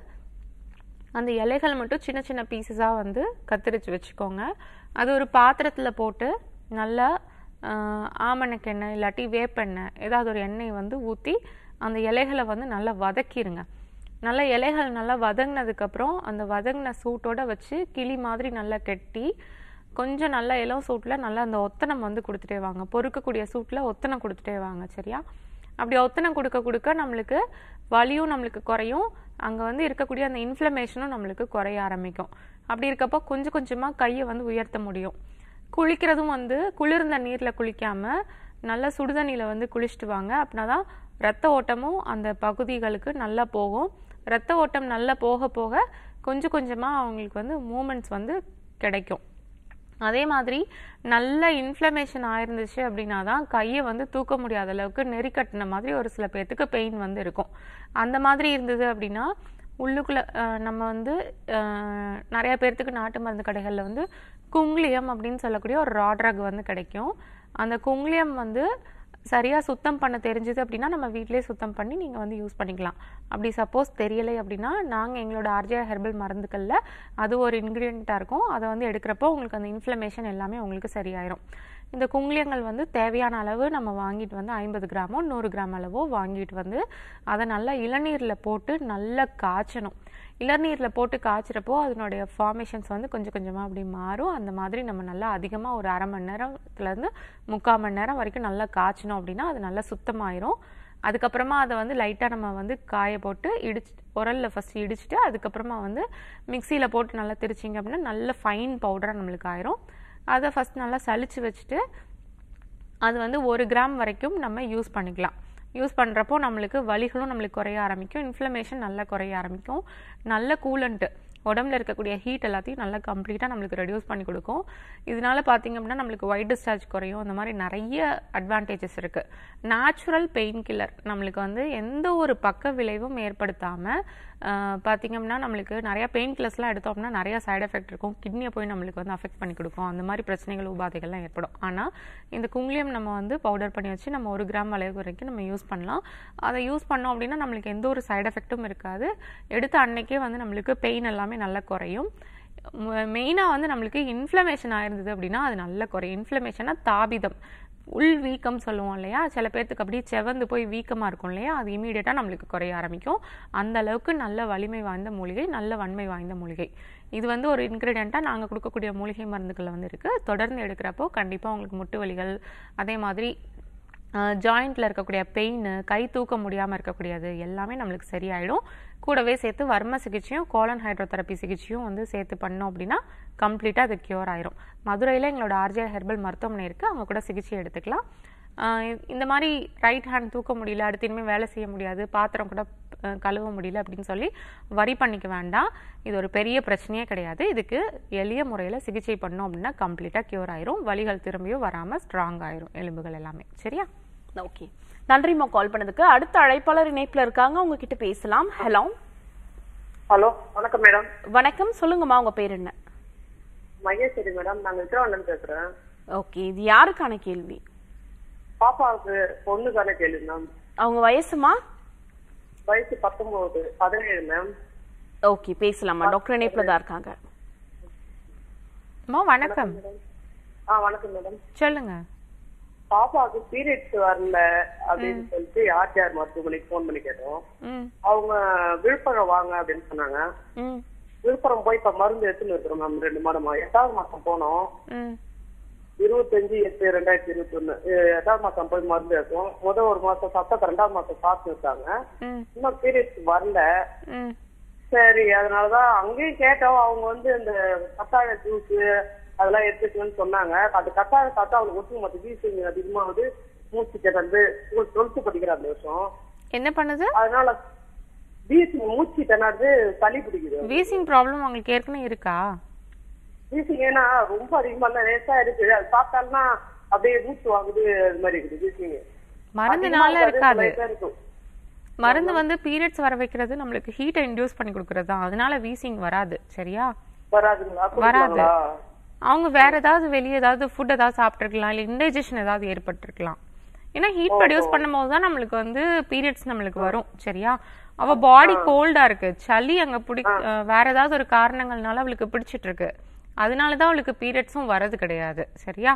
அந்த இலைகள் மட்டும் சின்ன சின்ன பீசஸாக வந்து கத்திரிச்சு வச்சுக்கோங்க அது ஒரு பாத்திரத்தில் போட்டு நல்லா ஆஹ், ஆமணக்கெண்ணெய் இல்லாட்டி வேப்பெண்ணெய் ஏதாவது ஒரு எண்ணெய் வந்து ஊற்றி அந்த இலைகளை வந்து நல்லா வதக்கிடுங்க நல்லா இலைகள் நல்லா வதங்கினதுக்கப்புறம் அந்த வதங்கின சூட்டோட வச்சு கிளி மாதிரி நல்லா கெட்டி கொஞ்சம் நல்லா இளம் சூட்டில் நல்லா அந்த ஒத்தனம் வந்து கொடுத்துட்டே வாங்க பொறுக்கக்கூடிய சூட்டில் ஒத்தனம் கொடுத்துட்டே வாங்க சரியா அப்படி ஒத்தனம் கொடுக்க கொடுக்க நம்மளுக்கு வலியும் நம்மளுக்கு குறையும் அங்கே வந்து இருக்கக்கூடிய அந்த இன்ஃப்ளமேஷனும் நம்மளுக்கு குறைய ஆரம்பிக்கும் அப்படி இருக்கப்போ கொஞ்சம் கொஞ்சமாக கையை வந்து உயர்த்த முடியும் குளிக்கிறதும் வந்து குளிர்ந்த நீரில் குளிக்காம நல்லா சுடுதண்ணியில் வந்து குளிச்சுட்டு வாங்க அப்படின்னா தான் ரத்த ஓட்டமும் அந்த பகுதிகளுக்கு நல்லா போகும் ரத்த ஓட்டம் நல்லா போக போக கொஞ்சம் கொஞ்சமாக அவங்களுக்கு வந்து மூமெண்ட்ஸ் வந்து கிடைக்கும் அதே மாதிரி நல்ல இன்ஃப்ளமேஷன் ஆயிருந்துச்சு அப்படின்னா தான் கையை வந்து தூக்க முடியாத அளவுக்கு நெறிக்கட்டின மாதிரி ஒரு சில பேர்த்துக்கு பெயின் வந்து இருக்கும் அந்த மாதிரி இருந்தது அப்படின்னா உள்ளுக்குள்ள அஹ், நம்ம வந்து அஹ், நிறைய பேர்த்துக்கு நாட்டு மருந்து கடைகளில் வந்து குங்லியம் அப்படின்னு சொல்லக்கூடிய ஒரு ரா ட்ரக் வந்து கிடைக்கும் அந்த குங்லியம் வந்து சரியாக சுத்தம் பண்ண தெரிஞ்சது அப்படின்னா நம்ம வீட்டிலேயே சுத்தம் பண்ணி நீங்கள் வந்து யூஸ் பண்ணிக்கலாம் அப்படி சப்போஸ் தெரியலை அப்படின்னா நாங்கள் எங்களோட ஆர்ஜே ஹெர்பல் மருந்துகளில் அது ஒரு இன்க்ரீடியண்ட்டாக இருக்கும் அதை வந்து எடுக்கிறப்போ உங்களுக்கு அந்த இன்ஃப்ளமேஷன் எல்லாமே உங்களுக்கு சரியாயிரும் இந்த குங்கிலியங்கள் வந்து தேவையான அளவு நம்ம வாங்கிட்டு வந்து ஐம்பது கிராமோ நூறு கிராம் அளவோ வாங்கிட்டு வந்து அதை நல்லா இளநீரில் போட்டு நல்லா காய்ச்சணும் இளநீரில் போட்டு காய்ச்சிறப்போ அதனுடைய ஃபார்மேஷன்ஸ் வந்து கொஞ்சம் கொஞ்சமாக அப்படி மாறும் அந்த மாதிரி நம்ம நல்லா அதிகமாக ஒரு அரை மணி நேரத்துலேருந்து முக்கால் மணி நேரம் வரைக்கும் நல்லா காய்ச்சணும் அப்படின்னா அது நல்லா சுத்தமாயிரும் அதுக்கப்புறமா அதை வந்து லைட்டாக நம்ம வந்து காய போட்டு இடிச்சு உரலில் ஃபஸ்ட்டு இடிச்சிட்டு அதுக்கப்புறமா வந்து மிக்சியில் போட்டு நல்லா திரிச்சிங்க அப்படின்னா நல்ல ஃபைன் பவுடராக நம்மளுக்கு ஆயிரும் அதை ஃபஸ்ட் நல்லா சலிச்சு வச்சுட்டு அது வந்து ஒரு கிராம் வரைக்கும் நம்ம யூஸ் பண்ணிக்கலாம் யூஸ் பண்ணுறப்போ நம்மளுக்கு வலிகளும் நம்மளுக்கு குறைய ஆரம்பிக்கும் இன்ஃப்ளமேஷன் நல்லா குறைய ஆரம்பிக்கும் நல்ல கூலண்ட்டு உடம்புல இருக்கக்கூடிய ஹீட் எல்லாத்தையும் நல்லா கம்ப்ளீட்டாக நம்மளுக்கு ரெடியூஸ் பண்ணி கொடுக்கும் இதனால பார்த்தீங்க அப்படின்னா நம்மளுக்கு ஒயிட் டிஸ்சார்ஜ் குறையும் அந்த மாதிரி நிறைய அட்வான்டேஜஸ் இருக்குது நேச்சுரல் பெயின் கில்லர் நம்மளுக்கு வந்து எந்த ஒரு பக்க விளைவும் ஏற்படுத்தாமல் பார்த்தீங்க அப்படின்னா நம்மளுக்கு நிறைய பெயின் கில்லர்ஸ்லாம் எடுத்தோம் அப்படின்னா நிறைய சைடு எஃபெக்ட் இருக்கும் கிட்னியை போய் நம்மளுக்கு வந்து அஃபெக்ட் பண்ணி கொடுக்கும் அந்த மாதிரி பிரச்சனைகள் உபாதைகள்லாம் ஏற்படும் ஆனால் இந்த குங்குலியம் நம்ம வந்து பவுடர் பண்ணி வச்சு நம்ம ஒரு கிராம் அளவு வரைக்கும் நம்ம யூஸ் பண்ணலாம் அதை யூஸ் பண்ணோம் அப்படின்னா நம்மளுக்கு எந்த ஒரு சைடு எஃபெக்ட்டும் இருக்காது எடுத்த அன்னைக்கே வந்து நம்மளுக்கு பெயின் எல்லாமே நல்லா குறையும் மெயினாக வந்து நம்மளுக்கு இன்ஃப்ளமேஷன் ஆயிருந்தது அப்படின்னா அது நல்லா குறையும் இன்ஃப்ளமேஷனா தாபிதம் உள் வீக்கம் சொல்லுவோம் இல்லையா சில பேர்த்துக்கு அப்படியே செவந்து போய் வீக்கமாக இருக்கும் இல்லையா அது இமீடியட்டாக நம்மளுக்கு குறைய ஆரம்பிக்கும் அந்த அளவுக்கு நல்ல வலிமை வாய்ந்த மூலிகை நல்ல வன்மை வாய்ந்த மூலிகை இது வந்து ஒரு இன்க்ரீடியண்ட்டாக நாங்கள் கொடுக்கக்கூடிய மூலிகை மருந்துகளில் வந்து இருக்குது தொடர்ந்து எடுக்கிறப்போ கண்டிப்பாக உங்களுக்கு முட்டு வலிகள் அதே மாதிரி ஜாயிண்ட்டில் இருக்கக்கூடிய பெயின் கை தூக்க முடியாமல் இருக்கக்கூடியது எல்லாமே நம்மளுக்கு சரியாயிடும் கூடவே சேர்த்து வர்ம சிகிச்சையும் கோலன் ஹைட்ரோதெரப்பி சிகிச்சையும் வந்து சேர்த்து பண்ணோம் அப்படின்னா கம்ப்ளீட்டாக அது க்யூர் ஆயிரும் மதுரையில் எங்களோட ஆர்ஜே ஹெர்பல் மருத்துவமனை இருக்குது அவங்க கூட சிகிச்சை எடுத்துக்கலாம் ஆஹ் இ- இந்த மாதிரி ரைட் ஹேண்ட் தூக்க முடியல அடுத்து இனிமேல் வேலை செய்ய முடியாது பாத்திரம் கூட அஹ், கழுவ முடியல அப்படின்னு சொல்லி வரி பண்ணிக்க வேண்டாம் இது ஒரு பெரிய பிரச்சனையே கிடையாது இதுக்கு எளிய முறையில் சிகிச்சை பண்ணோம் அப்படின்னா கம்ப்ளீட்டாக க்யூர் ஆயிரும் வலிகள் திரும்பியும் வராமல் ஸ்ட்ராங் ஆயிரும் எலும்புகள் எல்லாமே சரியா ஓகே நன்றிம்மா கால் பண்ணதுக்கு அடுத்த அழைப்பாளர் இணைப்புல இருக்காங்க உங்ககிட்ட பேசலாம் ஹலோ ஹலோ வணக்கம் மேடம் வணக்கம் சொல்லுங்கம்மா உங்க பேர் என்ன மகேஸ்வரி மேடம் நாங்க விக்ரவாண்டம் பேசுறேன் ஓகே இது யாருக்கான கேள்வி பாப்பாவுக்கு பொண்ணுக்கான கேள்வி மேம் அவங்க வயசுமா வயசு பத்தொன்பது பதினேழு மேம் ஓகே பேசலாமா டாக்டர் இணைப்புல தான் இருக்காங்க அம்மா வணக்கம் ஆ வணக்கம் மேடம் சொல்லுங்க பாப்பாவுக்கு பீரியட்ஸ் வரல அப்படின்னு சொல்லிட்டு ஆர்டிஆர் மருத்துவமனைக்கு ஃபோன் பண்ணி கேட்டோம் ம் அவங்க விழுப்புரம் வாங்க அப்படின்னு சொன்னாங்க ம் விழுப்புரம் போய் இப்ப மருந்து எடுத்துன்னு இருக்கிறோம் மேம் ரெண்டு மாதமா எட்டாவது மாசம் போனோம் ம் இருபத்தஞ்சு எட்டு ரெண்டாயிரத்தி இருபத்தி ஒண்ணு எட்டாவது மாசம் போய் மருந்து எடுத்தோம் முதல் ஒரு மாசம் சாப்பிட்டா ரெண்டாவது மாசம் சாப்பிட்டு இருக்காங்க ம் இன்னும் பீரியட்ஸ் வரல ம் சரி அதனாலதான் அங்கேயும் கேட்டோம் அவங்க வந்து இந்த கத்தாழை ஜூஸ் அதெல்லாம் எடுத்துக்கணும்னு சொன்னாங்க அது கத்தாழை சாப்பிட்டா அவங்களுக்கு ஒத்துக்க மாட்டேன் வீசிங் அதிகமாகுது மூச்சு கிடந்து டுவெல்த்து படிக்கிற அந்த வருஷம் என்ன பண்ணுது அதனால வீசிங் மூச்சு திணறது சளி பிடிக்குது வீசிங் ப்ராப்ளம் உங்களுக்கு ஏற்கனவே இருக்கா வீசிங் ஏன்னா ரொம்ப அதிகமா இல்ல லேசா இருக்கு அது சாப்பிட்டாலும்னா அப்படியே மூச்சு வாங்குது அது மாதிரி இருக்குது வீசிங் மருந்துனால இருக்காது இருக்கும் மருந்து வந்து பீரியட்ஸ் வர வைக்கிறது நம்மளுக்கு ஹீட்டை இன்டியூஸ் பண்ணி கொடுக்கறது தான் அதனால வீசிங் வராது சரியா வராதுங்களா வராது கொடுக்கலாங்களா? அவங்க வேற ஏதாவது வெளியே ஏதாவது ஃபுட் ஏதாவது சாப்பிட்டுருக்கலாம் இல்லை இன்டைஜஷன் ஏதாவது ஏற்பட்டிருக்கலாம் ஏன்னா ஹீட் ப்ரொடியூஸ் பண்ணும்போது தான் நம்மளுக்கு வந்து பீரியட்ஸ் நம்மளுக்கு வரும் சரியா அவ பாடி கோல்டா இருக்கு சளி அங்க பிடி அஹ் வேற ஏதாவது ஒரு காரணங்கள்னால அவளுக்கு பிடிச்சிட்டு இருக்கு அதனால தான் அவளுக்கு பீரியட்ஸும் வரது கிடையாது சரியா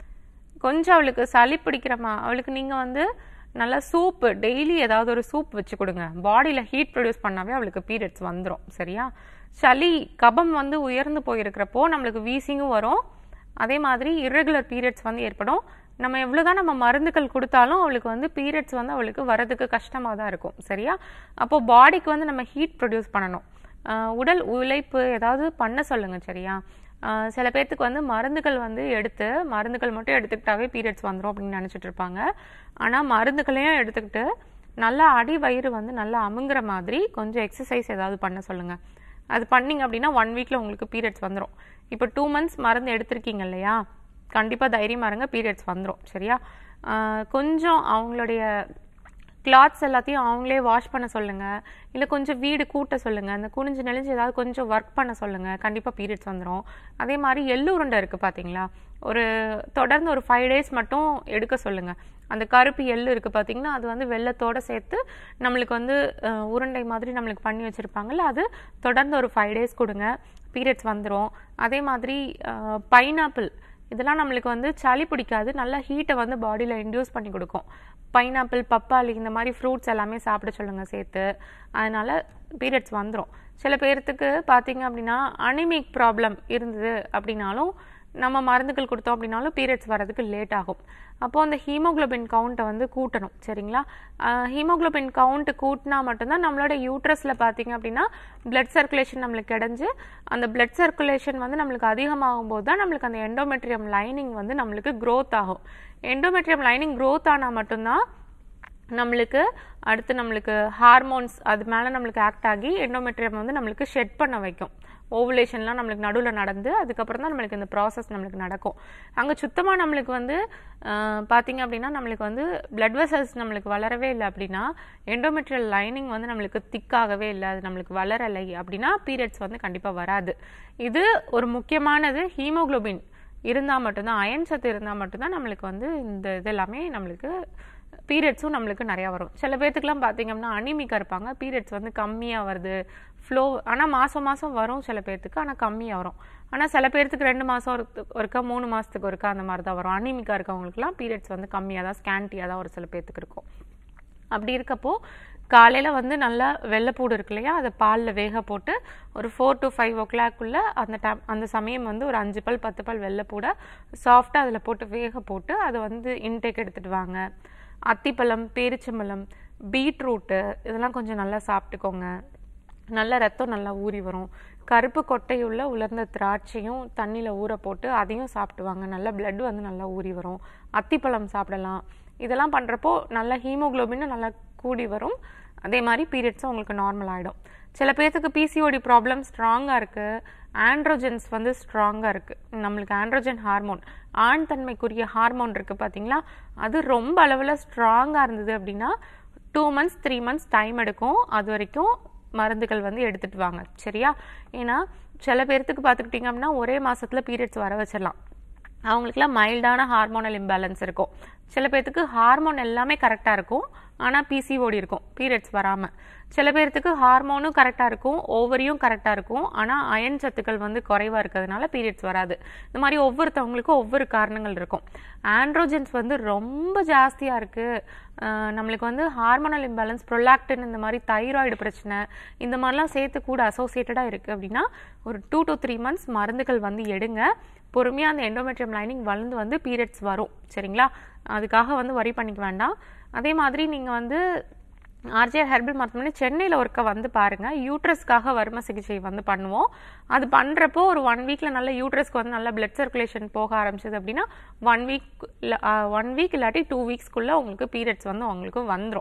கொஞ்சம் அவளுக்கு சளி பிடிக்கிறமா அவளுக்கு நீங்க வந்து நல்லா சூப் டெய்லி ஏதாவது ஒரு சூப் வச்சு கொடுங்க பாடியில ஹீட் ப்ரொடியூஸ் பண்ணாவே அவளுக்கு பீரியட்ஸ் வந்துடும் சரியா சளி கபம் வந்து உயர்ந்து போயிருக்கிறப்போ நம்மளுக்கு வீசிங்கும் வரும் அதே மாதிரி irregular பீரியட்ஸ் வந்து ஏற்படும் நம்ம எவ்வளவுதான் நம்ம மருந்துகள் கொடுத்தாலும் அவளுக்கு வந்து பீரியட்ஸ் வந்து அவளுக்கு வரதுக்கு கஷ்டமா தான் இருக்கும் சரியா அப்போ பாடிக்கு வந்து நம்ம ஹீட் ப்ரொடியூஸ் பண்ணணும் ஆஹ் உடல் உழைப்பு ஏதாவது பண்ண சொல்லுங்க சரியா ஆஹ் சில பேர்த்துக்கு வந்து மருந்துகள் வந்து எடுத்து மருந்துகள் மட்டும் எடுத்துக்கிட்டாவே பீரியட்ஸ் வந்துடும் அப்படின்னு நினைச்சிட்டு இருப்பாங்க ஆனா மருந்துகளையும் எடுத்துக்கிட்டு நல்லா அடி வயிறு வந்து நல்லா அமுங்குற மாதிரி கொஞ்சம் எக்ஸசைஸ் ஏதாவது பண்ண சொல்லுங்க அது பண்ணீங்க அப்படின்னா ஒன் வீக்ல உங்களுக்கு பீரியட்ஸ் வந்துடும் இப்போ டூ மந்த்ஸ் மருந்து எடுத்திருக்கீங்க இல்லையா கண்டிப்பா தைரியமா இருங்க பீரியட்ஸ் வந்துடும் சரியா ஆஹ் கொஞ்சம் அவங்களுடைய கிளாத்ஸ் எல்லாத்தையும் அவங்களே வாஷ் பண்ண சொல்லுங்க இல்ல கொஞ்சம் வீடு கூட்ட சொல்லுங்க அந்த குனிஞ்சு நெளிஞ்சு ஏதாவது கொஞ்சம் ஒர்க் பண்ண சொல்லுங்க கண்டிப்பா பீரியட்ஸ் வந்துடும் அதே மாதிரி எள்ளு உருண்டை இருக்கு பாத்தீங்களா ஒரு தொடர்ந்து ஒரு ஃபைவ் டேஸ் மட்டும் எடுக்க சொல்லுங்க அந்த கருப்பு எள்ளு இருக்கு பாத்தீங்கன்னா அது வந்து வெள்ளத்தோட சேர்த்து நம்மளுக்கு வந்து அஹ், உருண்டை மாதிரி நம்மளுக்கு பண்ணி வச்சிருப்பாங்கல்ல அது தொடர்ந்து ஒரு ஃபைவ் டேஸ் கொடுங்க பீரியட்ஸ் வந்துடும் அதே மாதிரி பைனாப்பிள் இதெல்லாம் நம்மளுக்கு வந்து சளி பிடிக்காது நல்லா ஹீட்டை வந்து பாடியில் இன்டியூஸ் பண்ணி கொடுக்கும் பைனாப்பிள் பப்பாளி இந்த மாதிரி ஃப்ரூட்ஸ் எல்லாமே சாப்பிட சொல்லுங்க சேர்த்து அதனால பீரியட்ஸ் வந்துடும் சில பேர்த்துக்கு பார்த்தீங்க அப்படின்னா அனிமிக் ப்ராப்ளம் இருந்தது அப்படின்னாலும் நம்ம மருந்துகள் கொடுத்தோம் அப்படின்னாலும் பீரியட்ஸ் வர்றதுக்கு லேட் ஆகும் அப்போ அந்த ஹீமோகுளோபின் கவுண்ட்டை வந்து கூட்டணும் சரிங்களா ஹீமோகுளோபின் கவுண்ட் கூட்டினா மட்டும்தான் நம்மளோட யூட்ரஸ்ல பார்த்தீங்க அப்படின்னா பிளட் சர்க்குலேஷன் நம்மளுக்கு கிடைஞ்சு அந்த பிளட் சர்க்குலேஷன் வந்து நம்மளுக்கு அதிகமாகும் போது தான் நம்மளுக்கு அந்த எண்டோமெட்ரியம் லைனிங் வந்து நம்மளுக்கு growth ஆகும் எண்டோமெட்ரியம் லைனிங் growth ஆனா மட்டும்தான் நம்மளுக்கு அடுத்து நம்மளுக்கு ஹார்மோன்ஸ் அது மேலே நம்மளுக்கு ஆக்ட் ஆகி எண்டோமெட்ரியம் வந்து நம்மளுக்கு ஷெட் பண்ண வைக்கும் ஓவுலேஷன்லாம் நம்மளுக்கு நடுவில் நடந்து அதுக்கப்புறம் தான் நம்மளுக்கு இந்த ப்ராசஸ் நம்மளுக்கு நடக்கும் அங்கே சுத்தமாக நம்மளுக்கு வந்து ஆஹ், பார்த்தீங்க அப்படின்னா நம்மளுக்கு வந்து பிளட் வெசல்ஸ் நம்மளுக்கு வளரவே இல்லை அப்படின்னா எண்டோமெட்ரியல் லைனிங் வந்து நம்மளுக்கு திக்காகவே இல்லை அது நம்மளுக்கு வளரலை அப்படின்னா பீரியட்ஸ் வந்து கண்டிப்பாக வராது இது ஒரு முக்கியமானது ஹீமோகுளோபின் இருந்தால் மட்டும்தான் அயன் சத்து இருந்தால் மட்டும்தான் நம்மளுக்கு வந்து இந்த இது எல்லாமே நம்மளுக்கு பீரியட்ஸும் நம்மளுக்கு நிறையா வரும் சில பேர்த்துக்குலாம் பார்த்தீங்கன்னா அனிமிக்காக இருப்பாங்க பீரியட்ஸ் வந்து கம்மியாக வருது ஃப்ளோ ஆனால் மாதம் மாதம் வரும் சில பேர்த்துக்கு ஆனால் கம்மியாக வரும் ஆனால் சில பேர்த்துக்கு ரெண்டு மாதம் ஒருக்கா மூணு மாதத்துக்கு ஒருக்கா அந்த மாதிரி தான் வரும் அனிமிக்காக இருக்கவங்களுக்குலாம் பீரியட்ஸ் வந்து கம்மியாக தான் ஸ்கேன்ட்டியாக தான் ஒரு சில பேர்த்துக்கு இருக்கும் அப்படி இருக்கப்போ காலையில வந்து நல்லா வெள்ளைப்பூடு இருக்கு இல்லையா அதை பாலில் வேக போட்டு ஒரு ஃபோர் டு ஃபைவ் ஓ கிளாக்குள்ள அந்த டைம் அந்த சமயம் வந்து ஒரு அஞ்சு பல் பத்து பல் வெள்ளைப்பூடை சாஃப்டாக அதில் போட்டு வேக போட்டு அதை வந்து இன்டேக் எடுத்துட்டு வாங்க அத்திப்பழம் பேரிச்சம்பழம் பீட்ரூட்டு இதெல்லாம் கொஞ்சம் நல்லா சாப்பிட்டுக்கோங்க நல்ல ரத்தம் நல்லா ஊறி வரும் கருப்பு கொட்டையுள்ள உலர்ந்த திராட்சையும் தண்ணியில் ஊற போட்டு அதையும் சாப்பிடுவாங்க நல்ல blood வந்து நல்லா ஊறி வரும் அத்திப்பழம் சாப்பிடலாம் இதெல்லாம் பண்ணுறப்போ நல்ல ஹீமோகுளோபின் நல்லா கூடி வரும் அதே மாதிரி பீரியட்ஸும் உங்களுக்கு நார்மல் ஆகிடும் சில பேர்த்துக்கு பிசிஓடி ப்ராப்ளம் ஸ்ட்ராங்காக இருக்குது ஆண்ட்ரோஜன்ஸ் வந்து ஸ்ட்ராங்காக இருக்குது நம்மளுக்கு ஆண்ட்ரோஜன் ஹார்மோன் ஆண் தன்மைக்குரிய ஹார்மோன் இருக்குது பார்த்தீங்களா அது ரொம்ப அளவில் ஸ்ட்ராங்காக இருந்தது அப்படின்னா two months three months time எடுக்கும் அது வரைக்கும் மருந்துகள் வந்து எடுத்துட்டு வாங்க சரியா ஏன்னா சில பேர்த்துக்கு பார்த்துக்கிட்டிங்க அப்படின்னா ஒரே மாசத்துல பீரியட்ஸ் வர வச்சிடலாம் அவங்களுக்குலாம் மைல்டான ஹார்மோனல் இம்பேலன்ஸ் இருக்கும் சில பேர்த்துக்கு ஹார்மோன் எல்லாமே கரெக்டாக இருக்கும் ஆனால் பிசிஓடி இருக்கும் பீரியட்ஸ் வராமல் சில பேர்த்துக்கு ஹார்மோனும் கரெக்டாக இருக்கும் ஓவரியும் கரெக்டாக இருக்கும் ஆனால் அயன் சத்துக்கள் வந்து குறைவாக இருக்கிறதுனால பீரியட்ஸ் வராது இந்த மாதிரி ஒவ்வொருத்தவங்களுக்கும் ஒவ்வொரு காரணங்கள் இருக்கும் ஆண்ட்ரோஜன்ஸ் வந்து ரொம்ப ஜாஸ்தியாக இருக்குது நம்மளுக்கு வந்து ஹார்மோனல் இம்பேலன்ஸ் ப்ரொலாக்டின் இந்த மாதிரி தைராய்டு பிரச்சனை இந்த மாதிரிலாம் சேர்த்து கூட அசோசியேட்டடாக இருக்குது அப்படின்னா ஒரு டூ டு த்ரீ மந்த்ஸ் மருந்துகள் வந்து எடுங்க பொறுமையாக அந்த எண்டோமெட்ரியம் லைனிங் வளர்ந்து வந்து பீரியட்ஸ் வரும் சரிங்களா அதுக்காக வந்து வரி பண்ணிக்க வேண்டாம் அதே மாதிரி நீங்கள் வந்து ஆர்ஜிஆர் ஹெர்பல் மருத்துவமனை சென்னையில் ஒருக்க வந்து பாருங்க யூட்ரஸ்க்காக வர்ம சிகிச்சை வந்து பண்ணுவோம் அது பண்ணுறப்போ ஒரு ஒன் வீக்கில் நல்ல யூட்ரஸ்க்கு வந்து நல்ல பிளட் சர்க்குலேஷன் போக ஆரம்பிச்சது அப்படின்னா ஒன் வீக் ஒன் வீக் இல்லாட்டி டூ வீக்ஸ்க்குள்ளே உங்களுக்கு பீரியட்ஸ் வந்து உங்களுக்கு வந்துடும்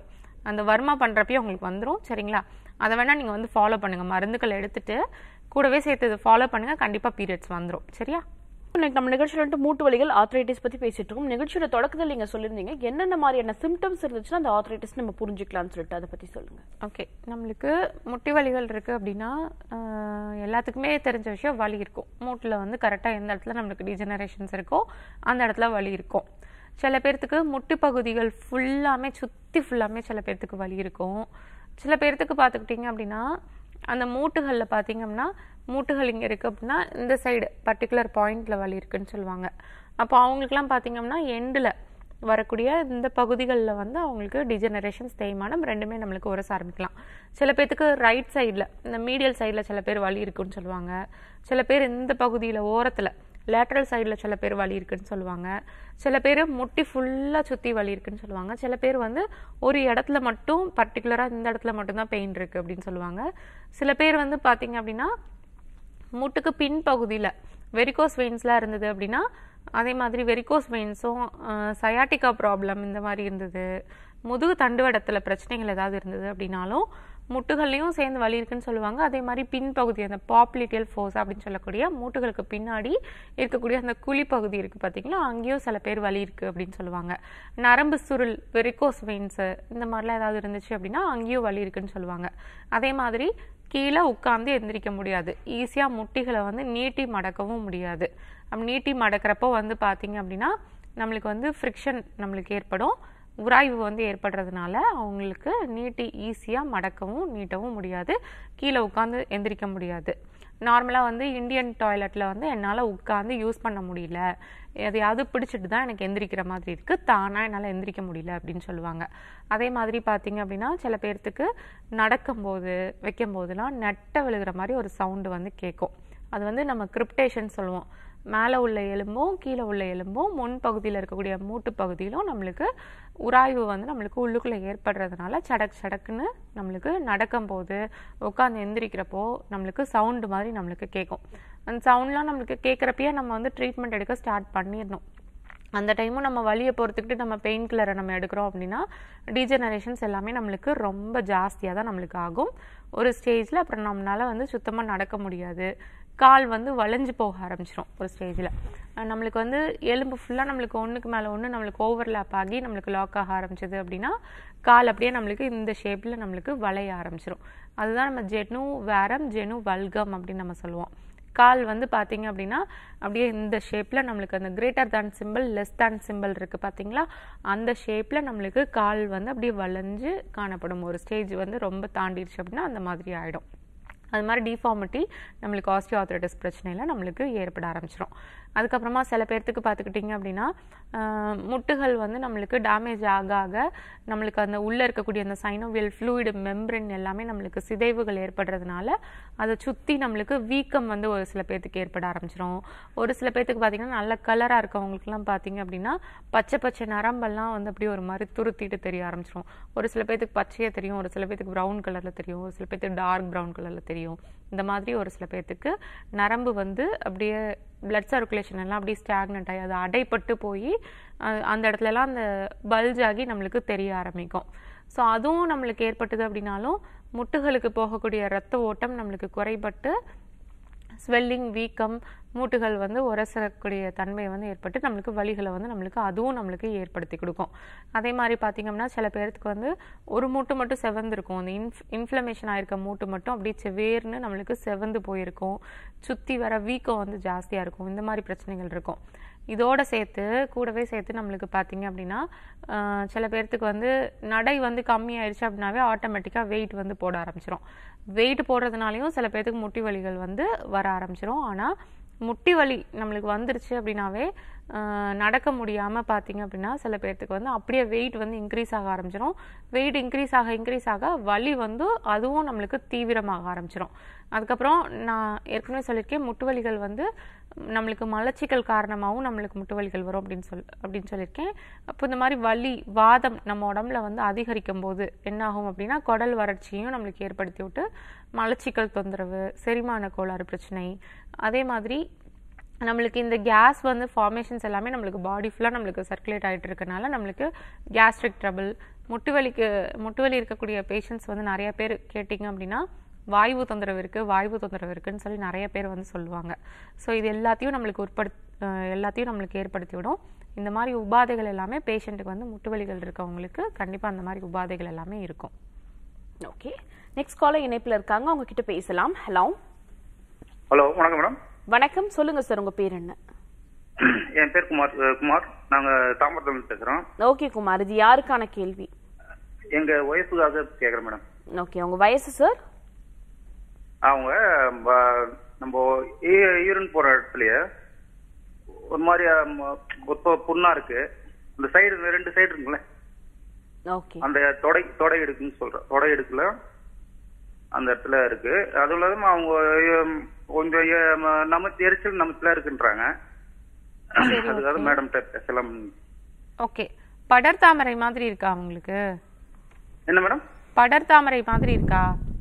அந்த வர்மா பண்ணுறப்பயே உங்களுக்கு வந்துடும் சரிங்களா அதை வேணால் நீங்கள் வந்து ஃபாலோ பண்ணுங்கள் மருந்துகள் எடுத்துட்டு கூடவே சேர்த்து இதை ஃபாலோ பண்ணுங்கள் கண்டிப்பாக பீரியட்ஸ் வந்துடும் சரியா இன்னைக்கு நம்ம நிகழ்ச்சியில் வந்துட்டு மூட்டு வலிகள் ஆர்த்ரைட்டிஸ் பத்தி பேசிட்டு இருக்கோம் நிகழ்ச்சியோட தொடக்கத்தில் நீங்க சொல்லியிருந்தீங்க என்னென்ன மாதிரியான சிம்டம்ஸ் இருந்துச்சுன்னா அந்த ஆர்த்ரைட்டிஸ் நம்ம புரிஞ்சுக்கலாம்னு சொல்லிட்டு அதை பத்தி சொல்லுங்க ஓகே நம்மளுக்கு முட்டி வலிகள் இருக்குது அப்படின்னா ஆஹ், எல்லாத்துக்குமே தெரிஞ்ச விஷயம் வலி இருக்கும் மூட்டில் வந்து கரெக்டாக எந்த இடத்துல நம்மளுக்கு டிஜெனரேஷன்ஸ் இருக்கோ அந்த இடத்துல வலி இருக்கும் சில பேர்த்துக்கு முட்டு பகுதிகள் ஃபுல்லாமே சுற்றி ஃபுல்லாமே சில பேர்த்துக்கு வலி இருக்கும் சில பேர்த்துக்கு பார்த்துக்கிட்டிங்க அப்படின்னா அந்த மூட்டுகளில் பார்த்தீங்கன்னா மூட்டுகள் இங்கே இருக்குது அப்படின்னா இந்த சைடு பர்டிகுலர் பாயிண்டில் வலி இருக்குன்னு சொல்லுவாங்க அப்போ அவங்களுக்குலாம் பார்த்தீங்கன்னா எண்டில் வரக்கூடிய இந்த பகுதிகளில் வந்து அவங்களுக்கு டிஜெனரேஷன்ஸ் தேய்மானம் ரெண்டுமே நம்மளுக்கு உரச ஆரம்பிக்கலாம் சில பேர்த்துக்கு ரைட் சைடில் இந்த மீடியல் சைடில் சில பேர் வலி இருக்குன்னு சொல்லுவாங்க சில பேர் இந்த பகுதியில் ஓரத்தில் லேட்டரல் சைடில் சில பேர் வலி இருக்குன்னு சொல்லுவாங்க சில பேர் முட்டி ஃபுல்லாக சுற்றி வலி இருக்குன்னு சொல்லுவாங்க சில பேர் வந்து ஒரு இடத்துல மட்டும் பர்டிகுலராக இந்த இடத்துல மட்டும்தான் பெயின் இருக்குது அப்படின்னு சொல்லுவாங்க சில பேர் வந்து பார்த்தீங்க அப்படின்னா மூட்டுக்கு பின் பகுதியில் வெரிகோஸ் வெயின்ஸ்லாம் இருந்தது அப்படின்னா அதே மாதிரி வெரிகோஸ் வெயின்ஸும் சயாட்டிக்கா ப்ராப்ளம் இந்த மாதிரி இருந்தது முதுகு தண்டுவடத்தில் பிரச்சனைகள் ஏதாவது இருந்தது அப்படின்னாலும் முட்டுகள்லையும் சேர்ந்து வலி இருக்குன்னு சொல்லுவாங்க அதே மாதிரி பின்பகுதி அந்த பாப்லிட்டியல் ஃபோர்ஸ் அப்படின்னு சொல்லக்கூடிய மூட்டுகளுக்கு பின்னாடி இருக்கக்கூடிய அந்த குழி பகுதி இருக்குது பார்த்தீங்களா அங்கேயும் சில பேர் வலி இருக்குது அப்படின்னு சொல்லுவாங்க நரம்பு சுருள் வெரிகோஸ் வெயின்ஸு இந்த மாதிரிலாம் ஏதாவது இருந்துச்சு அப்படின்னா அங்கேயும் வலி இருக்குன்னு சொல்லுவாங்க அதே மாதிரி கீழே உட்காந்து எந்திரிக்க முடியாது ஈஸியாக முட்டிகளை வந்து நீட்டி மடக்கவும் முடியாது அப்படி நீட்டி மடக்கிறப்போ வந்து பார்த்தீங்க அப்படின்னா நம்மளுக்கு வந்து ஃப்ரிக்ஷன் நம்மளுக்கு ஏற்படும் உராய்வு வந்து ஏற்படுறதுனால அவங்களுக்கு நீட்டி ஈஸியாக மடக்கவும் நீட்டவும் முடியாது கீழே உட்காந்து எந்திரிக்க முடியாது நார்மலாக வந்து இந்தியன் டாய்லெட்டில் வந்து என்னால் உட்காந்து யூஸ் பண்ண முடியல எதையாவது பிடிச்சிட்டு தான் எனக்கு எந்திரிக்கிற மாதிரி இருக்குது தானாக என்னால் எந்திரிக்க முடியல அப்படின்னு சொல்லுவாங்க அதே மாதிரி பார்த்தீங்க அப்படின்னா சில பேர்த்துக்கு நடக்கும்போது வைக்கும்போதெல்லாம் நெட்டை விழுகிற மாதிரி ஒரு சவுண்டு வந்து கேட்கும் அது வந்து நம்ம கிரிப்டேஷன் சொல்லுவோம் மேலே உள்ள எலும்பும் கீழே உள்ள எலும்பும் முன் பகுதியில் இருக்கக்கூடிய மூட்டு பகுதியிலும் நம்மளுக்கு உராய்வு வந்து நம்மளுக்கு உள்ளுக்குள்ளே ஏற்படுறதுனால சடக் சடக்குன்னு நம்மளுக்கு நடக்கும்போது உட்காந்து எந்திரிக்கிறப்போ நம்மளுக்கு சவுண்டு மாதிரி நம்மளுக்கு கேட்கும் அந்த சவுண்ட்லாம் நம்மளுக்கு கேட்குறப்பயே நம்ம வந்து ட்ரீட்மெண்ட் எடுக்க ஸ்டார்ட் பண்ணிடணும் அந்த டைமும் நம்ம வலியை பொறுத்துக்கிட்டு நம்ம பெயின் கில்லரை நம்ம எடுக்கிறோம் அப்படின்னா டீஜெனரேஷன்ஸ் எல்லாமே நம்மளுக்கு ரொம்ப ஜாஸ்தியாக தான் நம்மளுக்கு ஆகும் ஒரு ஸ்டேஜில் அப்புறம் நம்மளால வந்து சுத்தமாக நடக்க முடியாது கால் வந்து வளைஞ்சு போக ஆரம்பிச்சிடும் ஒரு ஸ்டேஜில் நம்மளுக்கு வந்து எலும்பு ஃபுல்லாக நம்மளுக்கு ஒன்றுக்கு மேலே ஒன்று நம்மளுக்கு ஓவர்லேப் ஆகி நம்மளுக்கு லாக் ஆக ஆரம்பிச்சது அப்படின்னா கால் அப்படியே நம்மளுக்கு இந்த ஷேப்பில் நம்மளுக்கு வளைய ஆரம்பிச்சிடும் அதுதான் நம்ம ஜெனு வேரம் ஜெனு வல்கம் அப்படின்னு நம்ம சொல்லுவோம் கால் வந்து பார்த்தீங்க அப்படின்னா அப்படியே இந்த ஷேப்பில் நம்மளுக்கு அந்த greater than symbol less than symbol இருக்குது பார்த்தீங்களா அந்த ஷேப்பில் நம்மளுக்கு கால் வந்து அப்படியே வளைஞ்சு காணப்படும் ஒரு ஸ்டேஜ் வந்து ரொம்ப தாண்டிடுச்சு அப்படின்னா அந்த மாதிரி ஆகிடும் அது மாதிரி டிஃபார்மிட்டி நம்மளுக்கு ஆஸ்டியோஆர்த்ரைட்டிஸ் பிரச்சனையில் நம்மளுக்கு ஏற்பட ஆரம்பிச்சிடும் அதுக்கப்புறமா சில பேர்த்துக்கு பார்த்துக்கிட்டிங்க அப்படின்னா ஆஹ், முட்டுகள் வந்து நம்மளுக்கு டேமேஜ் ஆக ஆக நம்மளுக்கு அந்த உள்ளே இருக்கக்கூடிய அந்த சைனோவியல் ஃப்ளூயிடு மெம்பரின் எல்லாமே நம்மளுக்கு சிதைவுகள் ஏற்படுறதுனால அதை சுற்றி நம்மளுக்கு வீக்கம் வந்து ஒரு சில பேர்த்துக்கு ஏற்பட ஆரம்பிச்சிடும் ஒரு சில பேர்த்துக்கு பார்த்தீங்கன்னா நல்ல கலராக இருக்கவங்களுக்குலாம் பார்த்தீங்க அப்படின்னா பச்சை பச்சை நரம்பெல்லாம் வந்து அப்படியே ஒரு மாதிரி துருத்திட்டு தெரிய ஆரம்பிச்சிடும் ஒரு சில பேர்த்துக்கு பச்சையாக தெரியும் ஒரு சில பேர்த்துக்கு ப்ரௌன் கலரில் தெரியும் ஒரு சில பேர்த்துக்கு டார்க் ப்ரௌன் கலரில் தெரியும் இந்த மாதிரி ஒரு சில பேர்த்துக்கு நரம்பு வந்து அப்படியே பிளட் சர்க்குலேஷன் எல்லாம் அப்படியே ஸ்டாக்னட் ஆகி அது அடைப்பட்டு போய் அஹ், அந்த இடத்துலலாம் அந்த பல்ஜ் ஆகி நம்மளுக்கு தெரிய ஆரம்பிக்கும் ஸோ அதுவும் நம்மளுக்கு ஏற்பட்டது அப்படின்னாலும் முட்டுகளுக்கு போகக்கூடிய ரத்த ஓட்டம் நம்மளுக்கு குறைபட்டு ஸ்வெல்லிங் வீக்கம் மூட்டுகள் வந்து உரசக்கூடிய தன்மை வந்து ஏற்பட்டு நம்மளுக்கு வலிகளை வந்து நம்மளுக்கு அதுவும் நம்மளுக்கு ஏற்படுத்தி கொடுக்கும் அதே மாதிரி பார்த்தீங்கன்னா சில பேர்த்துக்கு வந்து ஒரு மூட்டு மட்டும் செவந்திருக்கும் அந்த இன்ஃப் இன்ஃப்ளமேஷன் ஆயிருக்க மூட்டு மட்டும் அப்படியே செவேர்னு நம்மளுக்கு செவந்து போயிருக்கும் சுற்றி வர வீக்கம் வந்து ஜாஸ்தியாக இருக்கும் இந்த மாதிரி பிரச்சனைகள் இருக்கும் இதோட சேர்த்து கூடவே சேர்த்து நம்மளுக்கு பார்த்தீங்க அப்படின்னா ஆஹ், சில பேர்த்துக்கு வந்து நடை வந்து கம்மி ஆயிடுச்சு அப்படின்னாவே ஆட்டோமேட்டிக்காக வெயிட் வந்து போட ஆரம்பிச்சிரும் வெயிட் போடுறதுனாலையும் சில பேர்த்துக்கு முட்டி வலிகள் வந்து வர ஆரம்பிச்சிரும் ஆனால் முட்டி வலி நம்மளுக்கு வந்துருச்சு அப்படின்னாவே ஆஹ், நடக்க முடியாமல் பார்த்தீங்க அப்படின்னா சில பேர்த்துக்கு வந்து அப்படியே வெயிட் வந்து இன்க்ரீஸ் ஆக ஆரம்பிச்சிரும் வெயிட் இன்க்ரீஸ் ஆக இன்க்ரீஸ் ஆக வலி வந்து அதுவும் நம்மளுக்கு தீவிரமாக ஆரம்பிச்சிரும் அதுக்கப்புறம் நான் ஏற்கனவே சொல்லியிருக்கேன் முட்டு வலிகள் வந்து நம்மளுக்கு மலச்சிக்கல் காரணமாகவும் நம்மளுக்கு முட்டு வலிகள் வரும் அப்படின்னு சொல் அப்படின்னு சொல்லியிருக்கேன் அப்போ இந்த மாதிரி வலி வாதம் நம்ம உடம்புல வந்து அதிகரிக்கும் போது என்ன ஆகும் அப்படின்னா குடல் வறட்சியும் நம்மளுக்கு ஏற்படுத்தி விட்டு மலச்சிக்கல் தொந்தரவு செரிமான கோளாறு பிரச்சனை அதே மாதிரி நம்மளுக்கு இந்த கேஸ் வந்து ஃபார்மேஷன்ஸ் எல்லாமே நம்மளுக்கு பாடி ஃபுல்லாக நம்மளுக்கு சர்க்குலேட் ஆகிட்டு இருக்கனால நம்மளுக்கு கேஸ்ட்ரிக் ட்ரபிள் முட்டு வலிக்கு முட்டு வலி இருக்கக்கூடிய பேஷண்ட்ஸ் வந்து நிறைய பேர் கேட்டிங்க அப்படின்னா வாய்வு தொந்தரவு இருக்குது வாய்வு தொந்தரவு இருக்குன்னு சொல்லி நிறைய பேர் வந்து சொல்லுவாங்க ஸோ இது எல்லாத்தையும் நம்மளுக்கு உட்படுத் அஹ் எல்லாத்தையும் நம்மளுக்கு ஏற்படுத்தி விடும் இந்த மாதிரி உபாதைகள் எல்லாமே பேஷண்ட்டுக்கு வந்து முட்டு வலிகள் இருக்கவங்களுக்கு கண்டிப்பாக அந்த மாதிரி உபாதைகள் எல்லாமே இருக்கும் ஓகே நெக்ஸ்ட் காலர் இணைப்புல இருக்காங்க அவங்க கிட்ட பேசலாம் ஹலோ ஹலோ வணக்கம் மேடம் வணக்கம் சொல்லுங்க சார் உங்க பேர் என்ன என் பேர் குமார் அஹ் குமார் நாங்க தாம்பரத்துல பேசுறோம் ஓகே குமார் இது யாருக்கான கேள்வி எங்க ஒய்ஃபுக்காக கேக்குறேன் மேடம் ஓகே உங்க வயசு சார் அவங்க ப- நம்ம ஈ- ஈரன் போற இடத்துலயே ஒரு மாதிரி அம், ஒரு பொ- புண்ணா இருக்கு இந்த சைடு ரெண்டு சைடு இருக்குல்ல ஓகே அந்த தொடை தொடை எடுக்குன்னு சொல்றேன் தொடை எடுக்கல அந்த இடத்துல இருக்கு அதுவும் இல்லாம அவங்க எம், கொஞ்சம் எம், நமத்து எரிச்சல் நமத்துல இருக்குன்றாங்க அதுக்காக மேடம் பேசலாம் ஓகே படர்தாமரை மாதிரி இருக்கா அவங்களுக்கு என்ன மேடம் படர்தாமரை மாதிரி இருக்கா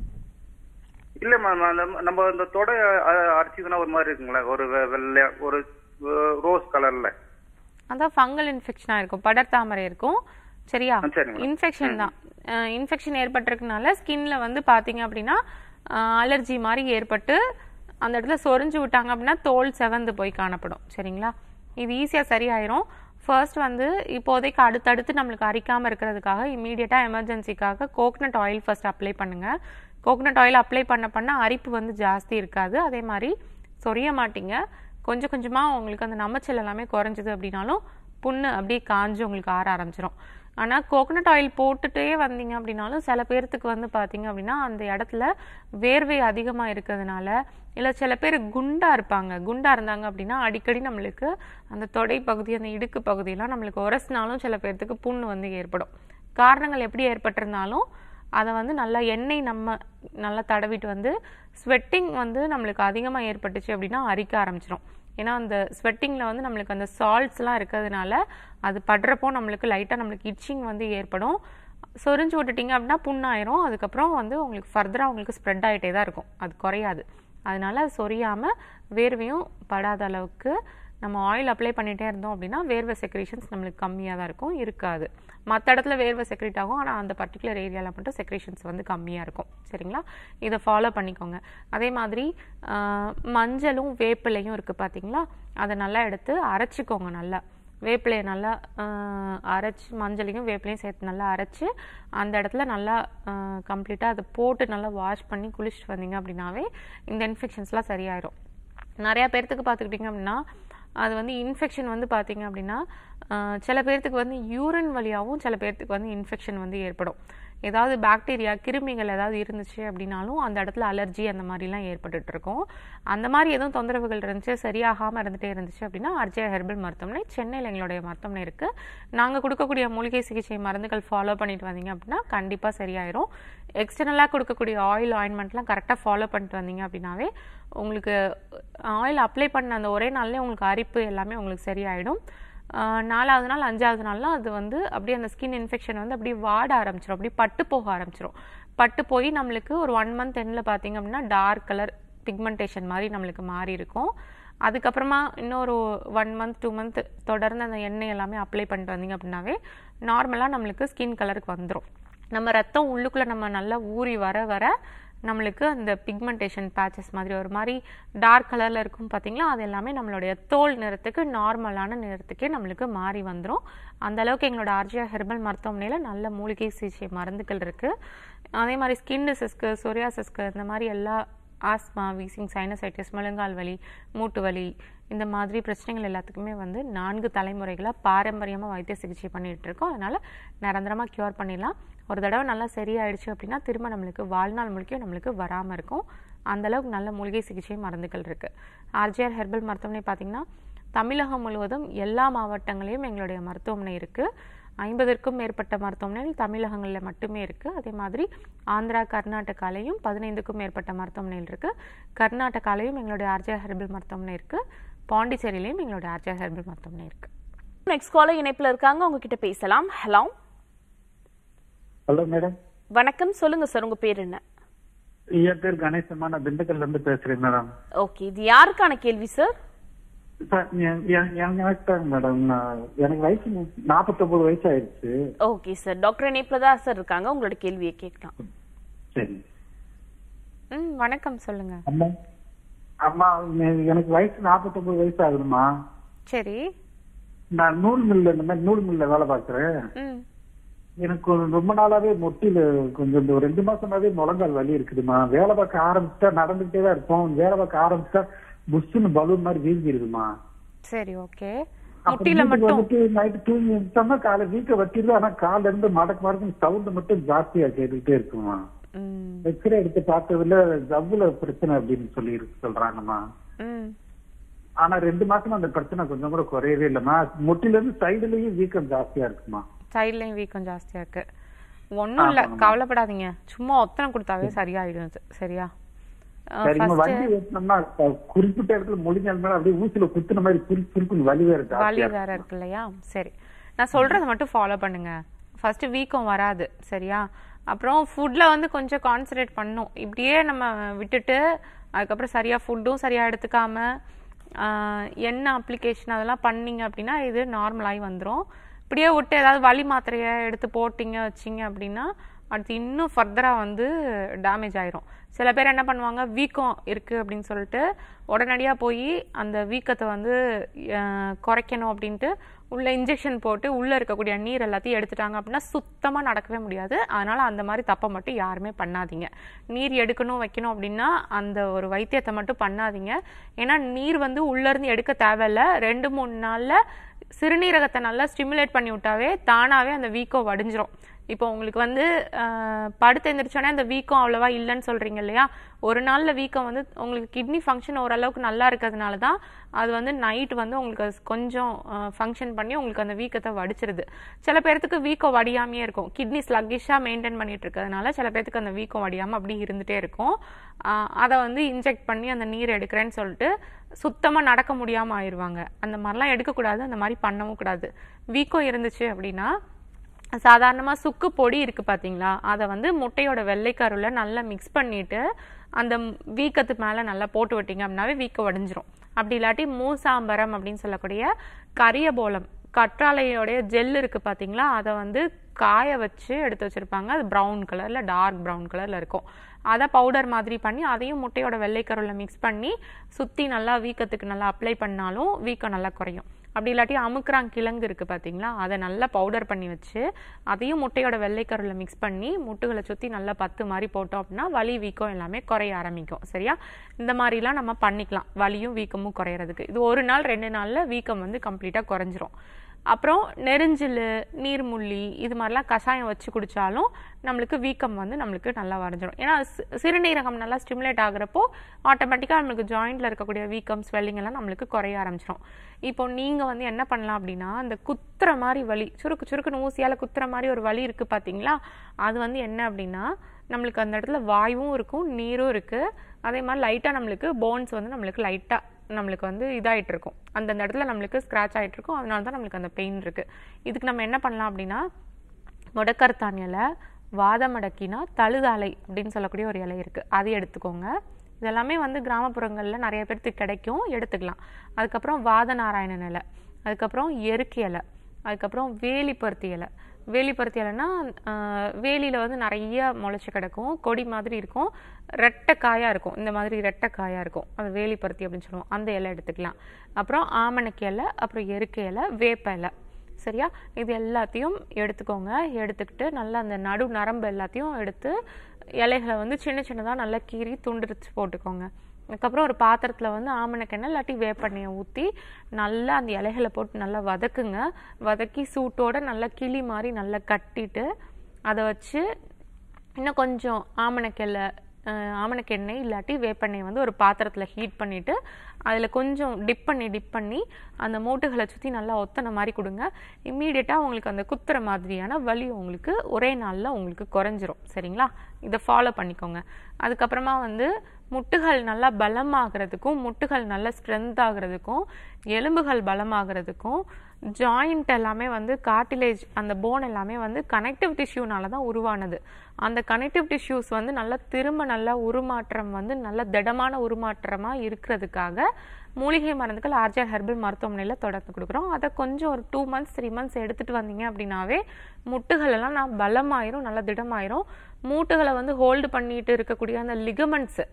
இல்ல மேம் அந்த நம்ம இந்த தொடை அ- அரிசிதுன்னா ஒரு மாதிரி இருக்குங்களா ஒரு வெ- வெள்ளை ஒரு அஹ், ரோஸ் கலர்ல அதான் ஃபங்கல் இன்ஃபெக்ஷனாக இருக்கும் படர்தாமரை இருக்கும் சரியா ஆ, சரிங்க மேடம். இன்ஃபெக்ஷன் தான் இன்ஃபெக்ஷன் ஏற்பட்டிருக்கனால ஸ்கின்ல வந்து பாத்தீங்க அப்படின்னா அலர்ஜி மாதிரி ஏற்பட்டு அந்த இடத்துல சொரிஞ்சு விட்டாங்க அப்படின்னா தோல் செவந்து போய் காணப்படும் சரிங்களா இது ஈஸியாக சரியாயிரும் ஃபர்ஸ்ட் வந்து இப்போதைக்கு அடுத்தடுத்து நம்மளுக்கு அரிக்காமல் இருக்கிறதுக்காக இமீடியட்டாக எமர்ஜென்சிக்காக கோகனட் ஆயில் ஃபர்ஸ்ட் அப்ளை பண்ணுங்க கோகனட் ஆயில் அப்ளை பண்ண பண்ண அரிப்பு வந்து ஜாஸ்தி இருக்காது அதே மாதிரி சொரிய மாட்டீங்க கொஞ்சம் கொஞ்சமாக உங்களுக்கு அந்த நமைச்சல் எல்லாமே குறைஞ்சது அப்படின்னாலும் புண்ணு அப்படியே காஞ்சு உங்களுக்கு ஆற ஆரம்பிச்சிரும் ஆனால் கோகனட் ஆயில் போட்டுட்டே வந்தீங்க அப்படின்னாலும் சில பேர்த்துக்கு வந்து பார்த்தீங்க அப்படின்னா அந்த இடத்துல வேர்வை அதிகமாக இருக்கிறதுனால இல்லை சில பேர் குண்டா இருப்பாங்க குண்டா இருந்தாங்க அப்படின்னா அடிக்கடி நம்மளுக்கு அந்த தொடை பகுதி அந்த இடுக்கு பகுதியெல்லாம் நம்மளுக்கு உரசினாலும் சில பேர்த்துக்கு புண்ணு வந்து ஏற்படும் காரணங்கள் எப்படி ஏற்பட்டிருந்தாலும் அதை வந்து நல்லா எண்ணெய் நம்ம நல்லா தடவிட்டு வந்து ஸ்வெட்டிங் வந்து நம்மளுக்கு அதிகமாக ஏற்பட்டுச்சு அப்படின்னா அரிக்க ஆரம்பிச்சிரும் ஏன்னா அந்த ஸ்வெட்டிங்கில் வந்து நம்மளுக்கு அந்த சால்ட்ஸ்லாம் இருக்கிறதுனால அது படுறப்போ நம்மளுக்கு லைட்டாக நம்மளுக்கு இச்சிங் வந்து ஏற்படும் சொரிஞ்சு விட்டுட்டீங்க அப்படின்னா புண்ணாயிரும் அதுக்கப்புறம் வந்து உங்களுக்கு ஃபர்தராக உங்களுக்கு ஸ்ப்ரெட் ஆகிட்டே தான் இருக்கும் அது குறையாது அதனால அது சொரியாமல் வேர்வையும் படாத அளவுக்கு நம்ம ஆயில் அப்ளை பண்ணிட்டே இருந்தோம் அப்படின்னா வேர்வை செக்ரேஷன்ஸ் நம்மளுக்கு கம்மியாக தான் இருக்கும் இருக்காது மற்ற இடத்துல வேர்வை செக்ரேட் ஆகும் ஆனால் அந்த பர்டிகுலர் ஏரியாவில் மட்டும் செக்ரேஷன்ஸ் வந்து கம்மியாக இருக்கும் சரிங்களா இதை ஃபாலோ பண்ணிக்கோங்க அதே மாதிரி ஆஹ், மஞ்சளும் வேப்பிலையும் இருக்குது பார்த்தீங்களா அதை நல்லா எடுத்து அரைச்சிக்கோங்க நல்லா வேப்பிலையை நல்லா ஆஹ், அரைச்சு மஞ்சளையும் வேப்பிலையும் சேர்த்து நல்லா அரைச்சு அந்த இடத்துல நல்லா கம்ப்ளீட்டாக அதை போட்டு நல்லா வாஷ் பண்ணி குளிச்சுட்டு வந்தீங்க அப்படின்னாவே இந்த இன்ஃபெக்ஷன்ஸ்லாம் சரியாயிரும் நிறையா பேர்த்துக்கு பார்த்துக்கிட்டிங்க அப்படின்னா அது வந்து இன்ஃபெக்ஷன் வந்து பார்த்தீங்க அப்படின்னா ஆஹ், சில பேர்த்துக்கு வந்து யூரின் வழியாகவும் சில பேர்த்துக்கு வந்து இன்ஃபெக்ஷன் வந்து ஏற்படும் ஏதாவது பாக்டீரியா கிருமிகள் ஏதாவது இருந்துச்சு அப்படின்னாலும் அந்த இடத்துல அலர்ஜி அந்த மாதிரிலாம் ஏற்பட்டுட்டு இருக்கும் அந்த மாதிரி எதுவும் தொந்தரவுகள் இருந்துச்சு சரியாகாமல் இருந்துகிட்டே இருந்துச்சு அப்படின்னா அர்ஜயா ஹெர்பல் மருத்துவமனை சென்னையில் எங்களுடைய மருத்துவமனை இருக்குது நாங்கள் கொடுக்கக்கூடிய மூலிகை சிகிச்சை மருந்துகள் ஃபாலோ பண்ணிட்டு வந்தீங்க அப்படின்னா கண்டிப்பாக சரியாயிரும் எக்ஸ்டர்னலாக கொடுக்கக்கூடிய ஆயில் ஆயின்மெண்ட்லாம் கரெக்டாக ஃபாலோ பண்ணிட்டு வந்தீங்க அப்படின்னாவே உங்களுக்கு ஆயில் அப்ளை பண்ண அந்த ஒரே நாள்லேயே உங்களுக்கு அரிப்பு எல்லாமே உங்களுக்கு சரியாயிடும் ஆஹ் நாலாவது நாள் அஞ்சாவது நாள்லாம் அது வந்து அப்படியே அந்த ஸ்கின் இன்ஃபெக்ஷன் வந்து அப்படியே வாட ஆரம்பிச்சிடும் அப்படியே பட்டு போக ஆரம்பிச்சிடும் பட்டு போய் நம்மளுக்கு ஒரு ஒன் மந்த் எண்டில் பார்த்தீங்க அப்படின்னா டார்க் கலர் பிக்மெண்டேஷன் மாதிரி நம்மளுக்கு மாறி இருக்கும் அதுக்கப்புறமா இன்னொரு ஒன் மந்த் டூ மந்த் தொடர்ந்து அந்த எண்ணெய் எல்லாமே அப்ளை பண்ணிட்டு வந்தீங்க அப்படின்னாவே நார்மலாக நம்மளுக்கு ஸ்கின் கலருக்கு வந்துடும் நம்ம ரத்தம் உள்ளுக்குள்ளே நம்ம நல்லா ஊறி வர வர நம்மளுக்கு அந்த பிக்மெண்டேஷன் பேச்சஸ் மாதிரி ஒரு மாதிரி டார்க் கலரில் இருக்கும் பார்த்தீங்களா அது எல்லாமே நம்மளுடைய தோல் நிறத்துக்கு நார்மலான நிறத்துக்கே நம்மளுக்கு மாறி வந்துடும் அந்த அளவுக்கு எங்களோட ஆர்ஜியா ஹெர்பல் மருத்துவமனையில் நல்ல மூலிகை சிகிச்சை மருந்துகள் இருக்குது அதே மாதிரி ஸ்கின் டிசஸ்க்கு சொரியாசிஸ்க்கு இந்த மாதிரி எல்லா ஆஸ்மா வீசிங் சைனசைட்டிஸ் முழங்கால் வலி மூட்டு வலி இந்த மாதிரி பிரச்சனைகள் எல்லாத்துக்குமே வந்து நான்கு தலைமுறைகளாக பாரம்பரியமாக வைத்திய சிகிச்சை பண்ணிட்டு இருக்கோம் அதனால நிரந்தரமாக க்யூர் பண்ணிடலாம் ஒரு தடவை நல்லா சரியாயிடுச்சு அப்படின்னா திரும்ப நம்மளுக்கு வாழ்நாள் முழுக்க நம்மளுக்கு வராமல் இருக்கும் அந்த அளவுக்கு நல்ல மூலிகை சிகிச்சை மருந்துகள் இருக்கு ஆர்ஜிஆர் ஹெர்பல் மருத்துவமனை பார்த்தீங்கன்னா தமிழகம் முழுவதும் எல்லா மாவட்டங்களையும் எங்களுடைய மருத்துவமனை இருக்கு ஐம்பதற்கும் மேற்பட்ட மருத்துவமனைகள் தமிழகங்களில் மட்டுமே இருக்கு அதே மாதிரி ஆந்திரா கர்நாடகாலையும் பதினைந்துக்கும் மேற்பட்ட மருத்துவமனைகள் இருக்கு கர்நாடகாலையும் எங்களுடைய ஆர்ஜிஆர் ஹெர்பல் மருத்துவமனை இருக்கு பாண்டிச்சேரியிலையும் எங்களுடைய ஆர்ஜிஆர் ஹெர்பல் மருத்துவமனை இருக்கு நெக்ஸ்ட் காலர் இணைப்புல இருக்காங்க அவங்க கிட்ட பேசலாம் ஹலோ ஹலோ மேடம் வணக்கம் சொல்லுங்க சார் உங்க பேர் என்ன என் பேர் கணேசம்மா நான் திண்டுக்கல்ல இருந்து பேசுறேன் மேடம் ஓகே இது யாருக்கான கேள்வி சார் சார் என்- என்- என் எனக்கு தாங்க மேடம் நான் எனக்கு வயசு நாற்பத்தொன்பது வயசு ஆயிடுச்சு ஓகே சார் டாக்டர் இணைப்புல தான் சார் இருக்காங்க உங்களோட கேள்வியை கேட்கலாம் சரி ம் வணக்கம் சொல்லுங்க அம்மா அம்மா எ- எனக்கு வயசு நாற்பத்தொன்பது வயசு ஆகுதுமா சரி நான் நூல் மில்ல இந்த மாதிரி நூல் மில்ல வேலை பார்க்கறேன் ம் எனக்கு ஒரு ரொம்ப நாளாவே மொட்டில கொஞ்சம் இந்த ஒரு ரெண்டு மாசமாவே முழங்கால் வலி இருக்குதுமா வேலை பார்க்க ஆரம்பிச்சுட்டா நடந்துகிட்டே தான் இருப்போம் வேலை பார்க்க ஆரம்பிச்சுட்டா புஷ்ஷுன்னு பலூன் மாதிரி வீங்கிருதுமா சரி ஓகே அப்புறம் முட்டியில வீட்டுக்கு மட்டும் வந்துட்டு நைட்டு தூங்கி இருந்தோம்னா காலை வீக்க வச்சிருது ஆனா கால்ல இருந்து மடக்கு மடக்கு சவுண்ட் மட்டும் ஜாஸ்தியா கேட்டுக்கிட்டே இருக்குமா ம் எக்ஸ்ரே எடுத்து பார்த்ததுல ஜவ்வுல பிரச்சனை அப்படின்னு சொல்லி இருக்கு சொல்றாங்கம்மா ம் ஆனா ரெண்டு மாசமா அந்த பிரச்சனை கொஞ்சம் கூட குறையவே இல்லம்மா முட்டில இருந்து சைடுலயும் வீக்கம் ஜாஸ்தியா இருக்குமா சைட்லையும் வீக்கம் ஜாஸ்தியா இருக்கு ஒண்ணும் இல்ல கவலைப்படாதீங்க சும்மா ஒத்தனை கொடுத்தாவே சரியாயிடும் இது சரியா அஹ் சரிம்மா first வண்டி ஓட்டினோம்னா அஹ், குறிப்பிட்ட இடத்துல முடிஞ்சால் மேல அப்படியே ஊசில குத்துன மாதிரி குறி குறிப்புன்னு வலி வேற வலி ஜாஸ்தியா வேற இருக்கு இல்லையா சரி நான் சொல்றதை மட்டும் ஃபாலோ பண்ணுங்க ஃபர்ஸ்ட் வீக்கம் வராது சரியா அப்புறம் ஃபுட்ல வந்து கொஞ்சம் கான்சன்ட்ரேட் பண்ணும் இப்படியே நம்ம விட்டுட்டு அதுக்கப்புறம் சரியா ஃபுட்டும் சரியா எடுத்துக்காம ஆஹ், எண்ணெய் அப்ளிகேஷன் அதெல்லாம் பண்ணீங்க அப்படின்னா இது நார்மலாகி வந்துடும் இப்படியே விட்டு ஏதாவது வலி மாத்திரையை எடுத்து போட்டீங்க வச்சீங்க அப்படின்னா அடுத்து இன்னும் ஃபர்தராக வந்து டேமேஜ் ஆயிரும் சில பேர் என்ன பண்ணுவாங்க வீக்கம் இருக்குது அப்படின்னு சொல்லிட்டு உடனடியாக போய் அந்த வீக்கத்தை வந்து அஹ், குறைக்கணும் அப்படின்ட்டு உள்ள இன்ஜெக்ஷன் போட்டு உள்ளே இருக்கக்கூடிய நீர் எல்லாத்தையும் எடுத்துட்டாங்க அப்படின்னா சுத்தமாக நடக்கவே முடியாது அதனால் அந்த மாதிரி தப்பை மட்டும் யாருமே பண்ணாதீங்க நீர் எடுக்கணும் வைக்கணும் அப்படின்னா அந்த ஒரு வைத்தியத்தை மட்டும் பண்ணாதீங்க ஏன்னா நீர் வந்து உள்ளேருந்து எடுக்க தேவையில்ல ரெண்டு மூணு நாளில் சிறுநீரகத்தை நல்லா ஸ்டிமுலேட் பண்ணி விட்டாவே தானாகவே அந்த வீக்கம் வடிஞ்சிரும் இப்போ உங்களுக்கு வந்து அஹ், படுத்து எந்திரிச்சோன்னே அந்த வீக்கம் அவ்வளவா இல்லைன்னு சொல்றீங்க இல்லையா ஒரு நாள்ல வீக்கம் வந்து உங்களுக்கு கிட்னி ஃபங்க்ஷன் ஓரளவுக்கு நல்லா இருக்கிறதுனால தான் அது வந்து நைட் வந்து உங்களுக்கு அது கொஞ்சம் ஃபங்க்ஷன் பண்ணி உங்களுக்கு அந்த வீக்கத்தை வடிச்சிருது சில பேர்த்துக்கு வீக்கம் வடியாமையே இருக்கும் கிட்னி ஸ்லக்கிஷாக மெயின்டைன் பண்ணிட்டு இருக்கிறதுனால சில பேர்த்துக்கு அந்த வீக்கம் வடியாமல் அப்படி இருந்துட்டே இருக்கும் அஹ், அதை வந்து இன்ஜெக்ட் பண்ணி அந்த நீர் எடுக்கிறேன்னு சொல்லிட்டு சுத்தமாக நடக்க முடியாமல் ஆயிடுவாங்க அந்த மாதிரிலாம் எடுக்கக்கூடாது அந்த மாதிரி பண்ணவும் கூடாது வீக்கம் இருந்துச்சு அப்படின்னா சாதாரணமாக சுக்கு பொடி இருக்கு பாத்தீங்களா அதை வந்து முட்டையோட வெள்ளைக்கருல நல்லா மிக்ஸ் பண்ணிட்டு அந்த ம்- வீக்கத்து மேலே நல்லா போட்டு விட்டீங்க அப்படின்னாவே வீக்கம் வடிஞ்சிரும் அப்படி இல்லாட்டி மூசாம்பரம் அப்படின்னு சொல்லக்கூடிய கரியபோலம் கற்றாழையோடைய ஜெல் இருக்கு பாத்தீங்களா அதை வந்து காய வச்சு எடுத்து வச்சிருப்பாங்க அது ப்ரௌன் கலர்ல டார்க் ப்ரௌன் கலர்ல இருக்கும் அதை பவுடர் மாதிரி பண்ணி அதையும் முட்டையோட வெள்ளைக்கருவில் மிக்ஸ் பண்ணி சுத்தி நல்லா வீக்கத்துக்கு நல்லா அப்ளை பண்ணாலும் வீக்கம் நல்லா குறையும் அப்படி இல்லாட்டி அமுக்குறாங் கிழங்கு இருக்கு பாத்தீங்களா அதை நல்லா பவுடர் பண்ணி வச்சு அதையும் முட்டையோட வெள்ளைக்கருவில் மிக்ஸ் பண்ணி முட்டுகளை சுத்தி நல்லா பத்து மாதிரி போட்டோம் அப்படின்னா வலி வீக்கம் எல்லாமே குறைய ஆரம்பிக்கும் சரியா இந்த மாதிரிலாம் நம்ம பண்ணிக்கலாம் வலியும் வீக்கமும் குறையறதுக்கு இது ஒரு நாள் ரெண்டு நாள்ல வீக்கம் வந்து கம்ப்ளீட்டா குறைஞ்சிரும் அப்புறம் நெருஞ்சில் நீர்முள்ளி இது மாதிரிலாம் கஷாயம் வச்சு குடிச்சாலும் நம்மளுக்கு வீக்கம் வந்து நம்மளுக்கு நல்லா வரைஞ்சிரும் ஏன்னா சி- சிறுநீரகம் நல்லா ஸ்டிமுலேட் ஆகுறப்போ ஆட்டோமேட்டிக்காக நம்மளுக்கு ஜாயிண்ட்ல இருக்கக்கூடிய வீக்கம் ஸ்வெல்லிங் எல்லாம் நம்மளுக்கு குறைய ஆரம்பிச்சிடும் இப்போ நீங்க வந்து என்ன பண்ணலாம் அப்படின்னா அந்த குத்துற மாதிரி வலி சுருக்கு சுருக்குன்னு ஊசியால குத்துற மாதிரி ஒரு வலி இருக்கு பாத்தீங்களா அது வந்து என்ன அப்படின்னா நம்மளுக்கு அந்த இடத்துல வாயுவும் இருக்கும் நீரும் இருக்கு அதே மாதிரி லைட்டா நம்மளுக்கு போன்ஸ் வந்து நம்மளுக்கு லைட்டா நம்மளுக்கு வந்து இதாயிட்டு இருக்கும் அந்தந்த இடத்துல நம்மளுக்கு ஸ்க்ராட்ச் ஆயிட்டு இருக்கும் அதனால தான் நம்மளுக்கு அந்த பெயின் இருக்கு இதுக்கு நம்ம என்ன பண்ணலாம் அப்படின்னா முடக்கர்த்தான் இலை வாதமடக்கினா தழுதாலை அப்படின்னு சொல்லக்கூடிய ஒரு இலை இருக்கு அது எடுத்துக்கோங்க இதெல்லாமே வந்து கிராமப்புறங்கள்ல நிறைய பேருக்கு கிடைக்கும் எடுத்துக்கலாம் அதுக்கப்புறம் வாத நாராயணன் இலை அதுக்கப்புறம் எருக்கு இலை அதுக்கப்புறம் வேலிப்பருத்தி இலை வேலிப்பருத்தி இலைன்னா ஆஹ், வேலியில வந்து நிறைய முளைச்சு கிடக்கும் கொடி மாதிரி இருக்கும் ரெட்டை காயா இருக்கும் இந்த மாதிரி ரெட்டை காயா இருக்கும் அது வேலிப்பருத்தி அப்படின்னு சொல்லுவோம் அந்த இலை எடுத்துக்கலாம் அப்புறம் ஆமணக்கு இலை அப்புறம் எருக்கு இலை வேப்ப இலை சரியா இது எல்லாத்தையும் எடுத்துக்கோங்க எடுத்துக்கிட்டு நல்லா அந்த நடு நரம்பு எல்லாத்தையும் எடுத்து இலைகளை வந்து சின்ன சின்னதாக நல்லா கீறி துண்டிச்சு போட்டுக்கோங்க அதுக்கப்புறம் ஒரு பாத்திரத்தில் வந்து ஆமணக்கெண்ணெய் இல்லாட்டி வேப்பெண்ணெயை ஊற்றி நல்லா அந்த இலைகளை போட்டு நல்லா வதக்குங்க வதக்கி சூட்டோட நல்லா கிளி மாதிரி நல்லா கட்டிட்டு அதை வச்சு இன்னும் கொஞ்சம் ஆமணக்கெல்லை ஆமணக்கெண்ணெய் இல்லாட்டி வேப்பெண்ணெய் வந்து ஒரு பாத்திரத்தில் ஹீட் பண்ணிவிட்டு அதில் கொஞ்சம் டிப் பண்ணி டிப் பண்ணி அந்த மூட்டுகளை சுற்றி நல்லா ஒத்தனை மாதிரி கொடுங்க இம்மீடியட்டாக உங்களுக்கு அந்த குத்துற மாதிரியான வலி உங்களுக்கு ஒரே நாளில் உங்களுக்கு குறைஞ்சிரும் சரிங்களா இதை ஃபாலோ பண்ணிக்கோங்க அதுக்கப்புறமா வந்து முட்டுகள் நல்லா பலமாகிறதுக்கும் முட்டுகள் நல்லா ஸ்ட்ரென்த் ஆகிறதுக்கும் எலும்புகள் பலமாகிறதுக்கும் ஜாயிண்ட் எல்லாமே வந்து கார்டிலேஜ் அந்த போன் எல்லாமே வந்து கனெக்டிவ் டிஷ்யூனால தான் உருவானது அந்த கனெக்டிவ் டிஷ்யூஸ் வந்து நல்லா திரும்ப நல்லா உருமாற்றம் வந்து நல்ல திடமான உருமாற்றமாக இருக்கிறதுக்காக மூலிகை மருந்துகள் ஆர்ஜிஆர் ஹெர்பல் மருத்துவமனையில் தொடர்ந்து கொடுக்குறோம் அதை கொஞ்சம் ஒரு டூ மந்த்ஸ் த்ரீ மந்த்ஸ் எடுத்துகிட்டு வந்தீங்க அப்படின்னாவே முட்டுகள் எல்லாம் நான் பலமாயிரும் நல்லா திடமாயிரும் மூட்டுகளை வந்து ஹோல்டு பண்ணிட்டு இருக்கக்கூடிய அந்த லிகமெண்ட்ஸு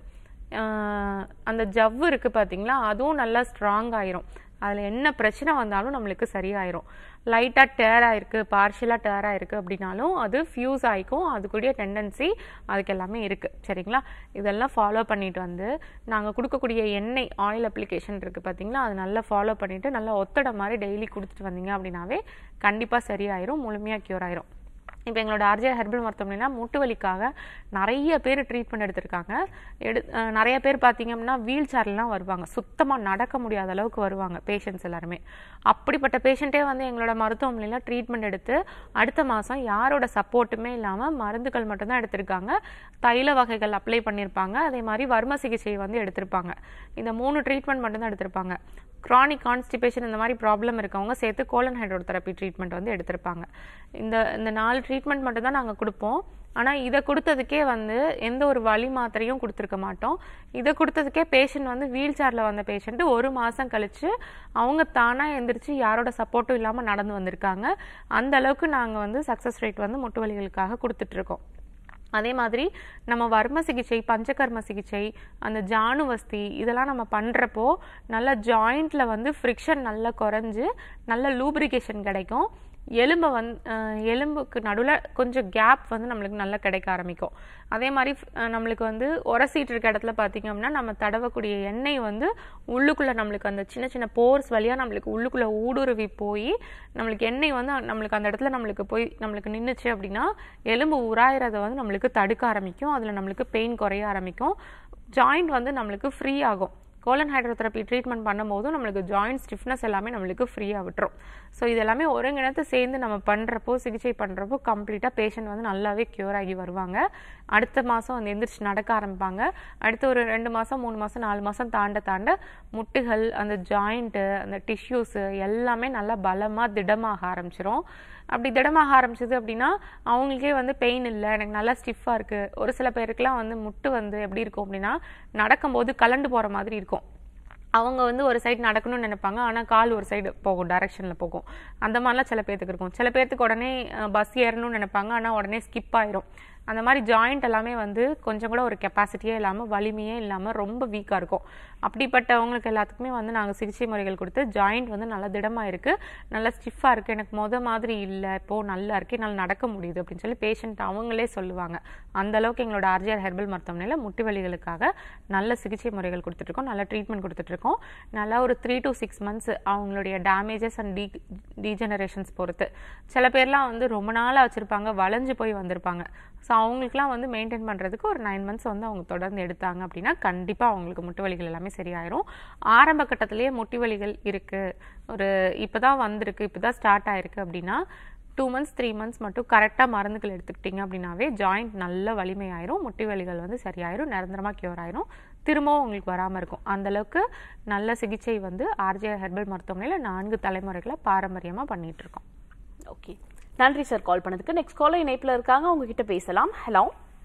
அந்த ஜவ்வு இருக்குது பார்த்தீங்களா அதுவும் நல்லா ஸ்ட்ராங் ஆயிரும் அதில் என்ன பிரச்சனை வந்தாலும் நம்மளுக்கு சரியாயிரும் லைட்டாக டேர் ஆயிருக்கு பார்ஷியலாக டேர் ஆயிருக்கு அப்படின்னாலும் அது ஃபியூஸ் ஆகிக்கும் அதுக்குரிய டெண்டன்சி அதுக்கு எல்லாமே இருக்குது சரிங்களா இதெல்லாம் ஃபாலோ பண்ணிட்டு வந்து நாங்கள் கொடுக்கக்கூடிய எண்ணெய் ஆயில் அப்ளிகேஷன் இருக்குது பார்த்தீங்களா அது நல்லா ஃபாலோ பண்ணிவிட்டு நல்லா ஒத்தடை மாதிரி டெய்லி கொடுத்துட்டு வந்தீங்க அப்படின்னாவே கண்டிப்பாக சரியாயிரும் முழுமையாக க்யூர் ஆயிரும் இப்போ எங்களோட ஆர்ஜே ஹெர்பல் மருத்துவமனைனா மூட்டு வலிக்காக நிறைய பேர் ட்ரீட்மெண்ட் எடுத்திருக்காங்க எடு அஹ் நிறைய பேர் பார்த்தீங்க அப்படின்னா வீல் சேர்லாம் வருவாங்க சுத்தமாக நடக்க முடியாத அளவுக்கு வருவாங்க பேஷண்ட்ஸ் எல்லாருமே அப்படிப்பட்ட பேஷண்ட்டே வந்து எங்களோட மருத்துவமனையில் ட்ரீட்மெண்ட் எடுத்து அடுத்த மாதம் யாரோட சப்போர்ட்டுமே இல்லாமல் மருந்துகள் மட்டும்தான் எடுத்திருக்காங்க தைல வகைகள் அப்ளை பண்ணியிருப்பாங்க அதே மாதிரி வர்ம சிகிச்சை வந்து எடுத்திருப்பாங்க இந்த மூணு ட்ரீட்மெண்ட் மட்டும்தான் எடுத்திருப்பாங்க க்ரானிக் கான்ஸ்டிபேஷன் இந்த மாதிரி ப்ராப்ளம் இருக்கவங்க சேர்த்து கோலன் ஹைட்ரோ தெரப்பி ட்ரீட்மெண்ட் வந்து எடுத்திருப்பாங்க இந்த இந்த நாலு ட்ரீட்மெண்ட் மட்டும் தான் நாங்கள் கொடுப்போம் ஆனால் இதை கொடுத்ததுக்கே வந்து எந்த ஒரு வலி மாத்திரையும் கொடுத்துருக்க மாட்டோம் இதை கொடுத்ததுக்கே பேஷண்ட் வந்து வீல் சேரில் வந்த பேஷண்ட்டு ஒரு மாதம் கழிச்சு அவங்க தானாக எந்திரிச்சு யாரோட சப்போர்ட்டும் இல்லாமல் நடந்து வந்திருக்காங்க அந்த அளவுக்கு நாங்கள் வந்து சக்ஸஸ் ரேட் வந்து முட்டு வலிகளுக்காக கொடுத்துட்ருக்கோம் அதே மாதிரி நம்ம வர்ம சிகிச்சை பஞ்சகர்ம சிகிச்சை அந்த ஜானுவஸ்தி இதெல்லாம் நம்ம பண்ணுறப்போ நல்ல ஜாயிண்ட்ல வந்து ஃப்ரிக்ஷன் நல்லா குறைஞ்சு நல்ல லூப்ரிகேஷன் கிடைக்கும் எலும்பை வந்து எலும்புக்கு நடுவில் கொஞ்சம் கேப் வந்து நம்மளுக்கு நல்லா கிடைக்க ஆரம்பிக்கும் அதே மாதிரி அஹ், நம்மளுக்கு வந்து உரசிட்டு இருக்க இடத்துல பார்த்தீங்க அப்படின்னா நம்ம தடவக்கூடிய எண்ணெய் வந்து உள்ளுக்குள்ளே நம்மளுக்கு அந்த சின்ன சின்ன போர்ஸ் வழியாக நம்மளுக்கு உள்ளுக்குள்ளே ஊடுருவி போய் நம்மளுக்கு எண்ணெய் வந்து நம்மளுக்கு அந்த இடத்துல நம்மளுக்கு போய் நம்மளுக்கு நின்றுச்சு அப்படின்னா எலும்பு உராயிறத வந்து நம்மளுக்கு தடுக்க ஆரம்பிக்கும் அதில் நம்மளுக்கு பெயின் குறைய ஆரம்பிக்கும் ஜாயிண்ட் வந்து நம்மளுக்கு ஃப்ரீ ஆகும் கோலன் ஹைட்ரோதெரப்பி ட்ரீட்மெண்ட் பண்ணும்போது நம்மளுக்கு ஜாயிண்ட் ஸ்டிஃப்னஸ் எல்லாமே நம்மளுக்கு ஃப்ரீயாக விட்டுரும் ஸோ இது எல்லாமே ஒருங்கிணைத்து சேர்ந்து நம்ம பண்ணுறப்போ சிகிச்சை பண்ணுறப்போ கம்ப்ளீட்டாக பேஷண்ட் வந்து நல்லாவே க்யூர் ஆகி வருவாங்க அடுத்த மாதம் வந்து எந்திரிச்சு நடக்க ஆரம்பிப்பாங்க அடுத்த ஒரு ரெண்டு மாதம் மூணு மாதம் நாலு மாதம் தாண்ட தாண்ட முட்டுகள் அந்த ஜாயிண்ட்டு அந்த டிஷ்யூஸு எல்லாமே நல்லா பலமாக திடமாக ஆரம்பிச்சிரும் அப்படி திடமாக ஆரம்பிச்சது அப்படின்னா அவங்களுக்கே வந்து பெயின் இல்லை எனக்கு நல்லா ஸ்டிஃபாக இருக்குது ஒரு சில பேருக்குலாம் வந்து முட்டு வந்து எப்படி இருக்கும் அப்படின்னா நடக்கும்போது கலண்டு போகிற மாதிரி இருக்கும் அவங்க வந்து ஒரு சைடு நடக்கணும்னு நினைப்பாங்க ஆனால் கால் ஒரு சைடு போகும் டைரக்ஷனில் போகும் அந்த மாதிரிலாம் சில பேர்த்துக்கு இருக்கும் சில பேர்த்துக்கு உடனே பஸ் ஏறணும்னு நினைப்பாங்க ஆனால் உடனே ஸ்கிப் ஆயிரும் அந்த மாதிரி ஜாயிண்ட் எல்லாமே வந்து கொஞ்சம் கூட ஒரு கெப்பாசிட்டியே இல்லாமல் வலிமையே இல்லாமல் ரொம்ப வீக்காக இருக்கும் அப்படிப்பட்டவங்களுக்கு எல்லாத்துக்குமே வந்து நாங்கள் சிகிச்சை முறைகள் கொடுத்து ஜாயிண்ட் வந்து நல்லா திடமாக இருக்குது நல்லா ஸ்டிஃபாக இருக்குது எனக்கு மொத மாதிரி இல்லை இப்போது நல்லா இருக்கு என்னால் நடக்க முடியுது அப்படின்னு சொல்லி பேஷண்ட் அவங்களே சொல்லுவாங்க அந்த அளவுக்கு எங்களோட ஆர்ஜிஆர் ஹெர்பல் மருத்துவமனையில் முட்டு வலிகளுக்காக நல்ல சிகிச்சை முறைகள் கொடுத்துட்ருக்கோம் நல்ல ட்ரீட்மெண்ட் கொடுத்துட்ருக்கோம் நல்லா ஒரு த்ரீ to சிக்ஸ் மந்த்ஸ் அவங்களுடைய டேமேஜஸ் அண்ட் டீ டீஜெனரேஷன்ஸ் பொறுத்து சில பேர்லாம் வந்து ரொம்ப நாளாக வச்சுருப்பாங்க வளைஞ்சு போய் வந்திருப்பாங்க ஸோ அவங்களுக்குலாம் வந்து மெயின்டைன் பண்ணுறதுக்கு ஒரு நைன் மந்த்ஸ் வந்து அவங்க தொடர்ந்து எடுத்தாங்க அப்படின்னா கண்டிப்பாக அவங்களுக்கு முட்டு வலிகள் எல்லாமே சரியாயிரும் ஆரம்ப கட்டத்திலேயே முட்டி வலிகள் இருக்குது ஒரு இப்போ தான் வந்திருக்கு இப்போ தான் ஸ்டார்ட் ஆயிருக்கு அப்படின்னா டூ மந்த்ஸ் த்ரீ மந்த்ஸ் மட்டும் கரெக்டாக மருந்துகள் எடுத்துக்கிட்டிங்க அப்படின்னாவே ஜாயிண்ட் நல்ல வலிமையாயிரும் முட்டி வலிகள் வந்து சரியாயிரும் நிரந்தரமாக க்யூர் ஆயிரும் திரும்பவும் உங்களுக்கு வராமல் இருக்கும் அந்த அளவுக்கு நல்ல சிகிச்சை வந்து ஆர்ஜே ஹெர்பல் மருத்துவமனையில் நான்கு தலைமுறைகளை பாரம்பரியமாக பண்ணிட்டு இருக்கோம் ஓகே நன்றி சார் கால் பண்ணதுக்கு நெக்ஸ்ட் காலர் இணைப்புல இருக்காங்க உங்ககிட்ட பேசலாம் ஹலோ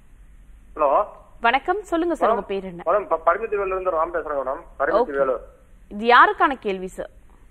ஹலோ வணக்கம் சொல்லுங்க சார் உங்க பேர் என்ன மேடம் ப- பரிமித்தி வேலூர்ல இருந்து ராம் பேசுறேன் மேடம் பரிமித்தி Okay. வேலூர் இது யாருக்கான கேள்வி சார்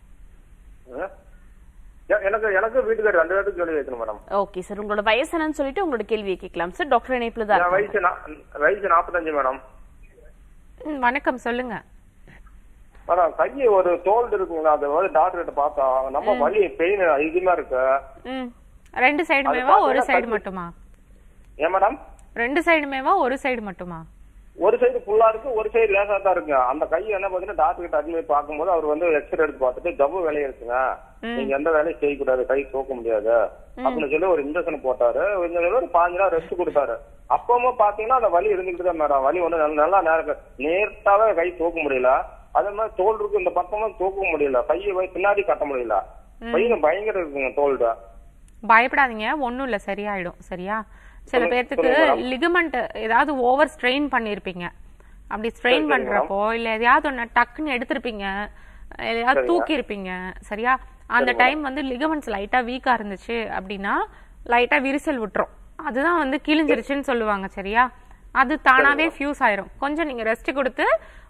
ஆ? எ- எனக்கு எனக்கு வீட்டுக்காரர் ரெண்டு பேருக்கு கேள்வி வைக்கணும் மேடம் ஓகே சார் உங்களோட வயசு என்னன்னு சொல்லிட்டு உங்களோட கேள்வியை கேட்கலாம் சார் டாக்டர் இணைப்புல தான் என் இருக்காங்க. வயசு நா- வயசு நாற்பத்தஞ்சு மேடம் ம், வணக்கம் சொல்லுங்க மேடம் கை ஒரு தோல் இருக்குங்களா அது வந்து டாக்டர் கிட்ட பார்த்தா நம்ம வலி பெயின் அதிகமா இருக்கு ம் ரெண்டு சைடுமேவா ஒரு பார்த்தீங்கன்னா சைடு கட்டி- மட்டுமா ஏன் மேடம் ரெண்டு சைடுமேவா ஒரு சைடு மட்டுமா ஒரு சைடு ஃபுல்லா இருக்கு ஒரு சைடு லேசா தான் இருக்கு அந்த கை என்ன பாத்தீங்கன்னா டாக்டர் கிட்ட அட்மிட் பார்க்கும்போது அவர் வந்து எக்ஸ்ரே எடுத்து பார்த்துட்டு ஜவ்வு வேலையை இருக்குங்க நீங்க எந்த வேலையும் செய்யக்கூடாது கை தூக்க முடியாது அப்படின்னு சொல்லி ஒரு இன்ஜெக்ஷன் போட்டாரு கொஞ்சம் ஒரு பாஞ்சு நாள் ரெஸ்ட் கொடுத்தாரு அப்பவும் பாத்தீங்கன்னா அந்த வலி இருந்துகிட்டு தான் மேடம் வலி ஒண்ணு நல்ல- நல்லா நேரம் நேர்த்தாவே கை தூக்க முடியல அதே மாதிரி தோல் இருக்கு இந்த பக்கமும் தூக்க முடியல கையை வை- பின்னாடி கட்ட முடியல பையன் பயங்கர இருக்குங்க தோல்ட பயப்படாதீங்க ஒன்றும் இல்லை சரியாயிடும் சரியா சில சொல்லுங்க- பேர்த்துக்கு சொல்லுங்க மேடம். லிகமெண்ட் ஏதாவது ஓவர் ஸ்ட்ரெயின் பண்ணியிருப்பீங்க அப்படி ஸ்ட்ரெயின் சரி, சரி பண்றப்போ இல்ல எதையாவது ஒன்று டக்குன்னு எடுத்திருப்பீங்க எதையாவது சரிங்க. தூக்கி இருப்பீங்க சரியா அந்த டைம் வந்து லிகமெண்ட்ஸ் லைட்டா வீக்கா இருந்துச்சு அப்படின்னா லைட்டா விரிசல் விட்டுரும் அதுதான் வந்து கிழிஞ்சிருச்சுன்னு சொல்லுவாங்க சரியா அது தானாவே ஃபியூஸ் ஆயிரும் கொஞ்சம் நீங்க ரெஸ்ட் கொடுத்து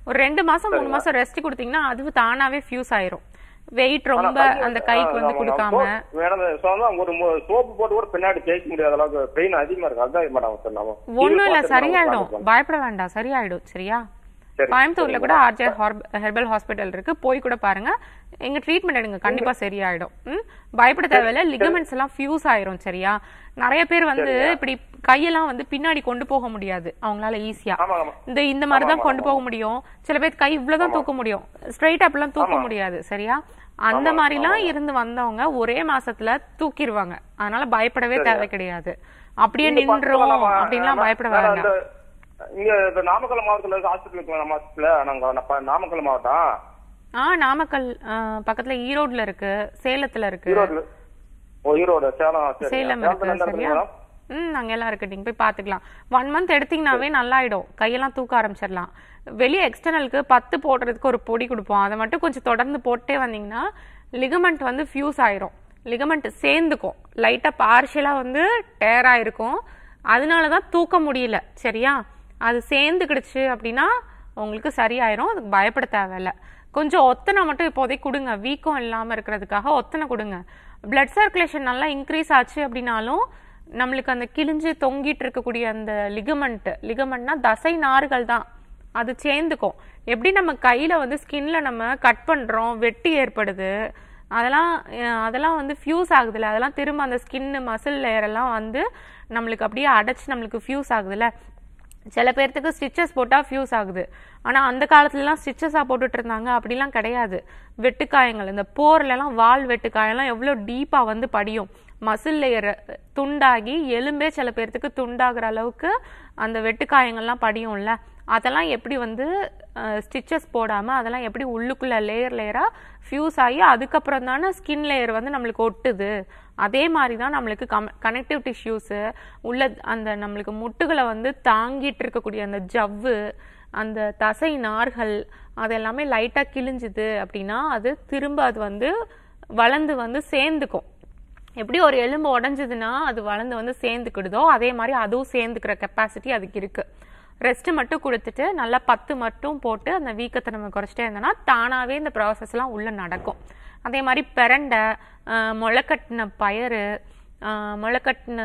ஒரு ரெண்டு மாசம் மூணு மாசம் ரெஸ்ட் கொடுத்தீங்கன்னா அது தானாவே ஃபியூஸ் ஆயிரும் வெயிட் ரொம்ப அந்த கைக்கு வந்து கொடுக்காம மேடம் சொன்னா ஒரு சோப்பு போட்டு கூட பின்னாடி தேய்க்க முடியாத அளவுக்கு பெயின் அதிகமா இருக்கு அதான் மேடம் சொன்னாங்க ஒண்ணும் இல்ல சரியாயிடும் பயப்பட வேண்டாம் சரியாயிடும் சரியா சரி, கோயம்புத்தூர்ல கூட ஆர்ஜே ஹெர்பல் ஹாஸ்பிட்டல் இருக்கு போய் கூட பாருங்க எங்க ட்ரீட்மெண்ட் எடுங்க கண்டிப்பா சரியாயிடும் ம்? பயப்பட தேவையில்ல லிகமெண்ட்ஸ் எல்லாம் ஃபியூஸ் ஆயிரும் சரியா நிறைய பேர் வந்து இப்படி கையெல்லாம் வந்து பின்னாடி கொண்டு போக முடியாது அவங்களால ஈஸியா ஆமா, ஆமா. இந்த இந்த மாதிரி தான் கொண்டு போக முடியும் சில பேர் கை இவ்வளவுதான் தூக்க முடியும் ஸ்ட்ரைட் அப்லாம் தூக்க முடியாது சரியா அந்த மாதிரிலாம் இருந்து வந்தவங்க ஒரே மாசத்துல தூக்கிடுவாங்க அதனால பயப்படவே தேவை கிடையாது அப்படியே நின்றோம் அப்படின்லாம் பயப்பட வேண்டாம் இங்க இந்த நாமக்கல் மாவட்டத்துல இருக்க ஹாஸ்பிட்டல் இருக்கு நம்ம ஹாஸ்பிட்டல் நாங்க நப்ப- நாமக்கல் மாவட்டம் ஆ நாமக்கல் ஆ, பக்கத்துல ஈரோட்ல இருக்கு சேலத்துல இருக்கு ஈரோடு ஓ ஈரோடு சேலம் சரி சேலம் சேலத்துல இருக்கு எந்த இடத்துல சரியா மேடம் ம் நாங்க எல்லாம் இருக்கு நீங்க போய் பாத்துக்கலாம் ஒன் மந்த் எடுத்தீங்கன்னாவே நல்லாயிடும் கையெல்லாம் தூக்க ஆரம்பிச்சிடலாம் வெளியே எக்ஸ்டர்னலுக்கு பத்து போடுறதுக்கு ஒரு பொடி கொடுப்போம் அதை மட்டும் கொஞ்சம் தொடர்ந்து போட்டே வந்தீங்கன்னா லிகமெண்ட் வந்து ஃபியூஸ் ஆயிரும் லிகமெண்ட் சேர்ந்துக்கும் லைட்டா பார்ஷியலா வந்து டேர் ஆயிருக்கும் அதனால தான் தூக்க முடியல சரியா அது சேர்ந்துக்கிடுச்சு அப்படின்னா உங்களுக்கு சரியாயிரும் அதுக்கு பயப்பட தேவையில்ல கொஞ்சம் ஒத்தனை மட்டும் இப்போதைக்கு கொடுங்க வீக்கம் இல்லாம இருக்கிறதுக்காக ஒத்தனை கொடுங்க blood சர்க்குலேஷன் நல்லா இன்க்ரீஸ் ஆச்சு அப்படின்னாலும் நம்மளுக்கு அந்த கிழிஞ்சு தொங்கிட்டு இருக்கக்கூடிய அந்த லிகமெண்ட் லிகமெண்ட்னா தசை நார்கள் தான் அது சேர்ந்துக்கும் எப்படி நம்ம கையில வந்து ஸ்கின்ல நம்ம கட் பண்றோம் வெட்டி ஏற்படுது அதெல்லாம் அஹ், அதெல்லாம் வந்து ஃபியூஸ் ஆகுதுல்ல அதெல்லாம் திரும்ப அந்த ஸ்கின் மசில் லேயர் எல்லாம் வந்து நம்மளுக்கு அப்படியே அடைச்சு நம்மளுக்கு ஃபியூஸ் ஆகுதுல்ல சில பேர்த்துக்கு ஸ்டிச்சஸ் போட்டா ஃபியூஸ் ஆகுது ஆனா அந்த காலத்துலலாம் ஸ்டிச்சஸா போட்டுட்டு இருந்தாங்க அப்படிலாம் கிடையாது வெட்டுக்காயங்கள் இந்த போர்ல எல்லாம் வால் வெட்டுக்காயெல்லாம் எவ்வளவு டீப்பா வந்து படியும் மசில் லேயர் துண்டாகி எலும்பே சில பேர்த்துக்கு துண்டாகிற அளவுக்கு அந்த வெட்டுக்காயங்கள்லாம் படியும்ல அதெல்லாம் எப்படி வந்து ஸ்டிச்சஸ் போடாம அதெல்லாம் எப்படி உள்ளுக்குள்ள லேயர் லேயரா ஃபியூஸ் ஆகி அதுக்கப்புறம் தானே ஸ்கின் லேயர் வந்து நம்மளுக்கு ஒட்டுது அதே மாதிரி தான் நம்மளுக்கு கனெக்டிவ் டிஷ்யூஸு உள்ள அந்த நம்மளுக்கு முட்டுகளை வந்து தாங்கிட்டு இருக்கக்கூடிய அந்த ஜவ்வு அந்த தசை நார்கள் அது எல்லாமே லைட்டாக கிழிஞ்சுது அப்படின்னா அது திரும்ப அது வந்து வளர்ந்து வந்து சேர்ந்துக்கும் எப்படி ஒரு எலும்பு உடைஞ்சதுன்னா அது வளர்ந்து வந்து சேர்ந்துக்கிடுதோ அதே மாதிரி அதுவும் சேர்ந்துக்கிற கெப்பாசிட்டி அதுக்கு இருக்கு ரெஸ்ட் மட்டும் கொடுத்துட்டு நல்லா பத்து மட்டும் போட்டு அந்த வீக்கத்தை நம்ம குறைச்சிட்டே இருந்தோம்னா தானாவே இந்த ப்ராசஸ்லாம் உள்ள நடக்கும் அதே மாதிரி பிரண்டை ஆஹ் முளைக்கட்டின பயறு ஆஹ் முளைக்கட்டின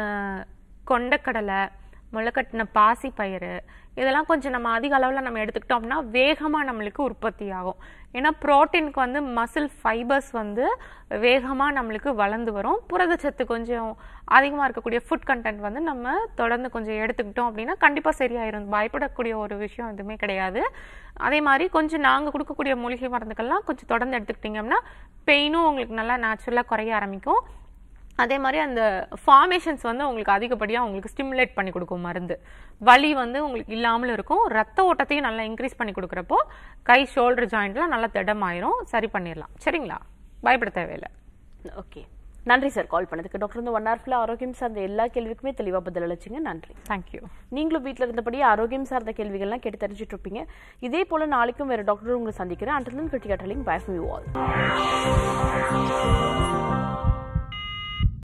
கொண்டக்கடலை முளைக்கட்டின பாசி பயிறு இதெல்லாம் கொஞ்சம் நம்ம அதிக அளவில் நம்ம எடுத்துக்கிட்டோம் அப்படின்னா வேகமாக நம்மளுக்கு உற்பத்தி ஆகும் ஏன்னா புரோட்டீனுக்கு வந்து மசில் ஃபைபர்ஸ் வந்து வேகமாக நம்மளுக்கு வளர்ந்து வரும் புரதச்சத்து கொஞ்சம் அதிகமாக இருக்கக்கூடிய ஃபுட் கண்டென்ட் வந்து நம்ம தொடர்ந்து கொஞ்சம் எடுத்துக்கிட்டோம் அப்படின்னா கண்டிப்பாக சரியாயிரும் பயப்படக்கூடிய ஒரு விஷயம் எதுவுமே கிடையாது அதே மாதிரி கொஞ்சம் நாங்கள் கொடுக்கக்கூடிய மூலிகை மருந்துக்கள்லாம் கொஞ்சம் தொடர்ந்து எடுத்துக்கிட்டிங்க அப்படின்னா பெயினும் உங்களுக்கு நல்லா நேச்சுரலாக குறைய ஆரம்பிக்கும் அதே மாதிரி அந்த ஃபார்மேஷன்ஸ் வந்து உங்களுக்கு அதிகப்படியாக உங்களுக்கு ஸ்டிமுலேட் பண்ணி கொடுக்கும் மருந்து வலி வந்து உங்களுக்கு இல்லாமல் இருக்கும் ரத்த ஓட்டத்தையும் நல்லா இன்க்ரீஸ் பண்ணி கொடுக்குறப்போ கை ஷோல்டர் ஜாயிண்ட்லாம் நல்லா திடமாயிரும் சரி பண்ணிடலாம் சரிங்களா பயப்பட தேவையில்லை ஓகே நன்றி சார் கால் பண்ணதுக்கு டாக்டர் வந்து ஒன் ஹவர் ஃபுல்லாக ஆரோக்கியம் சார்ந்த எல்லா கேள்விக்குமே தெளிவாக பதில் அளிச்சிங்க நன்றி தேங்க்யூ நீங்களும் வீட்டில் இருந்தபடியே ஆரோக்கியம் சார்ந்த கேள்விகள்லாம் கேட்டு தெரிஞ்சுட்டு இருப்பீங்க இதே போல நாளைக்கும் வேற டாக்டர் உங்களை சந்திக்கிறேன் அண்டர்லன் Krithika telling bye from you all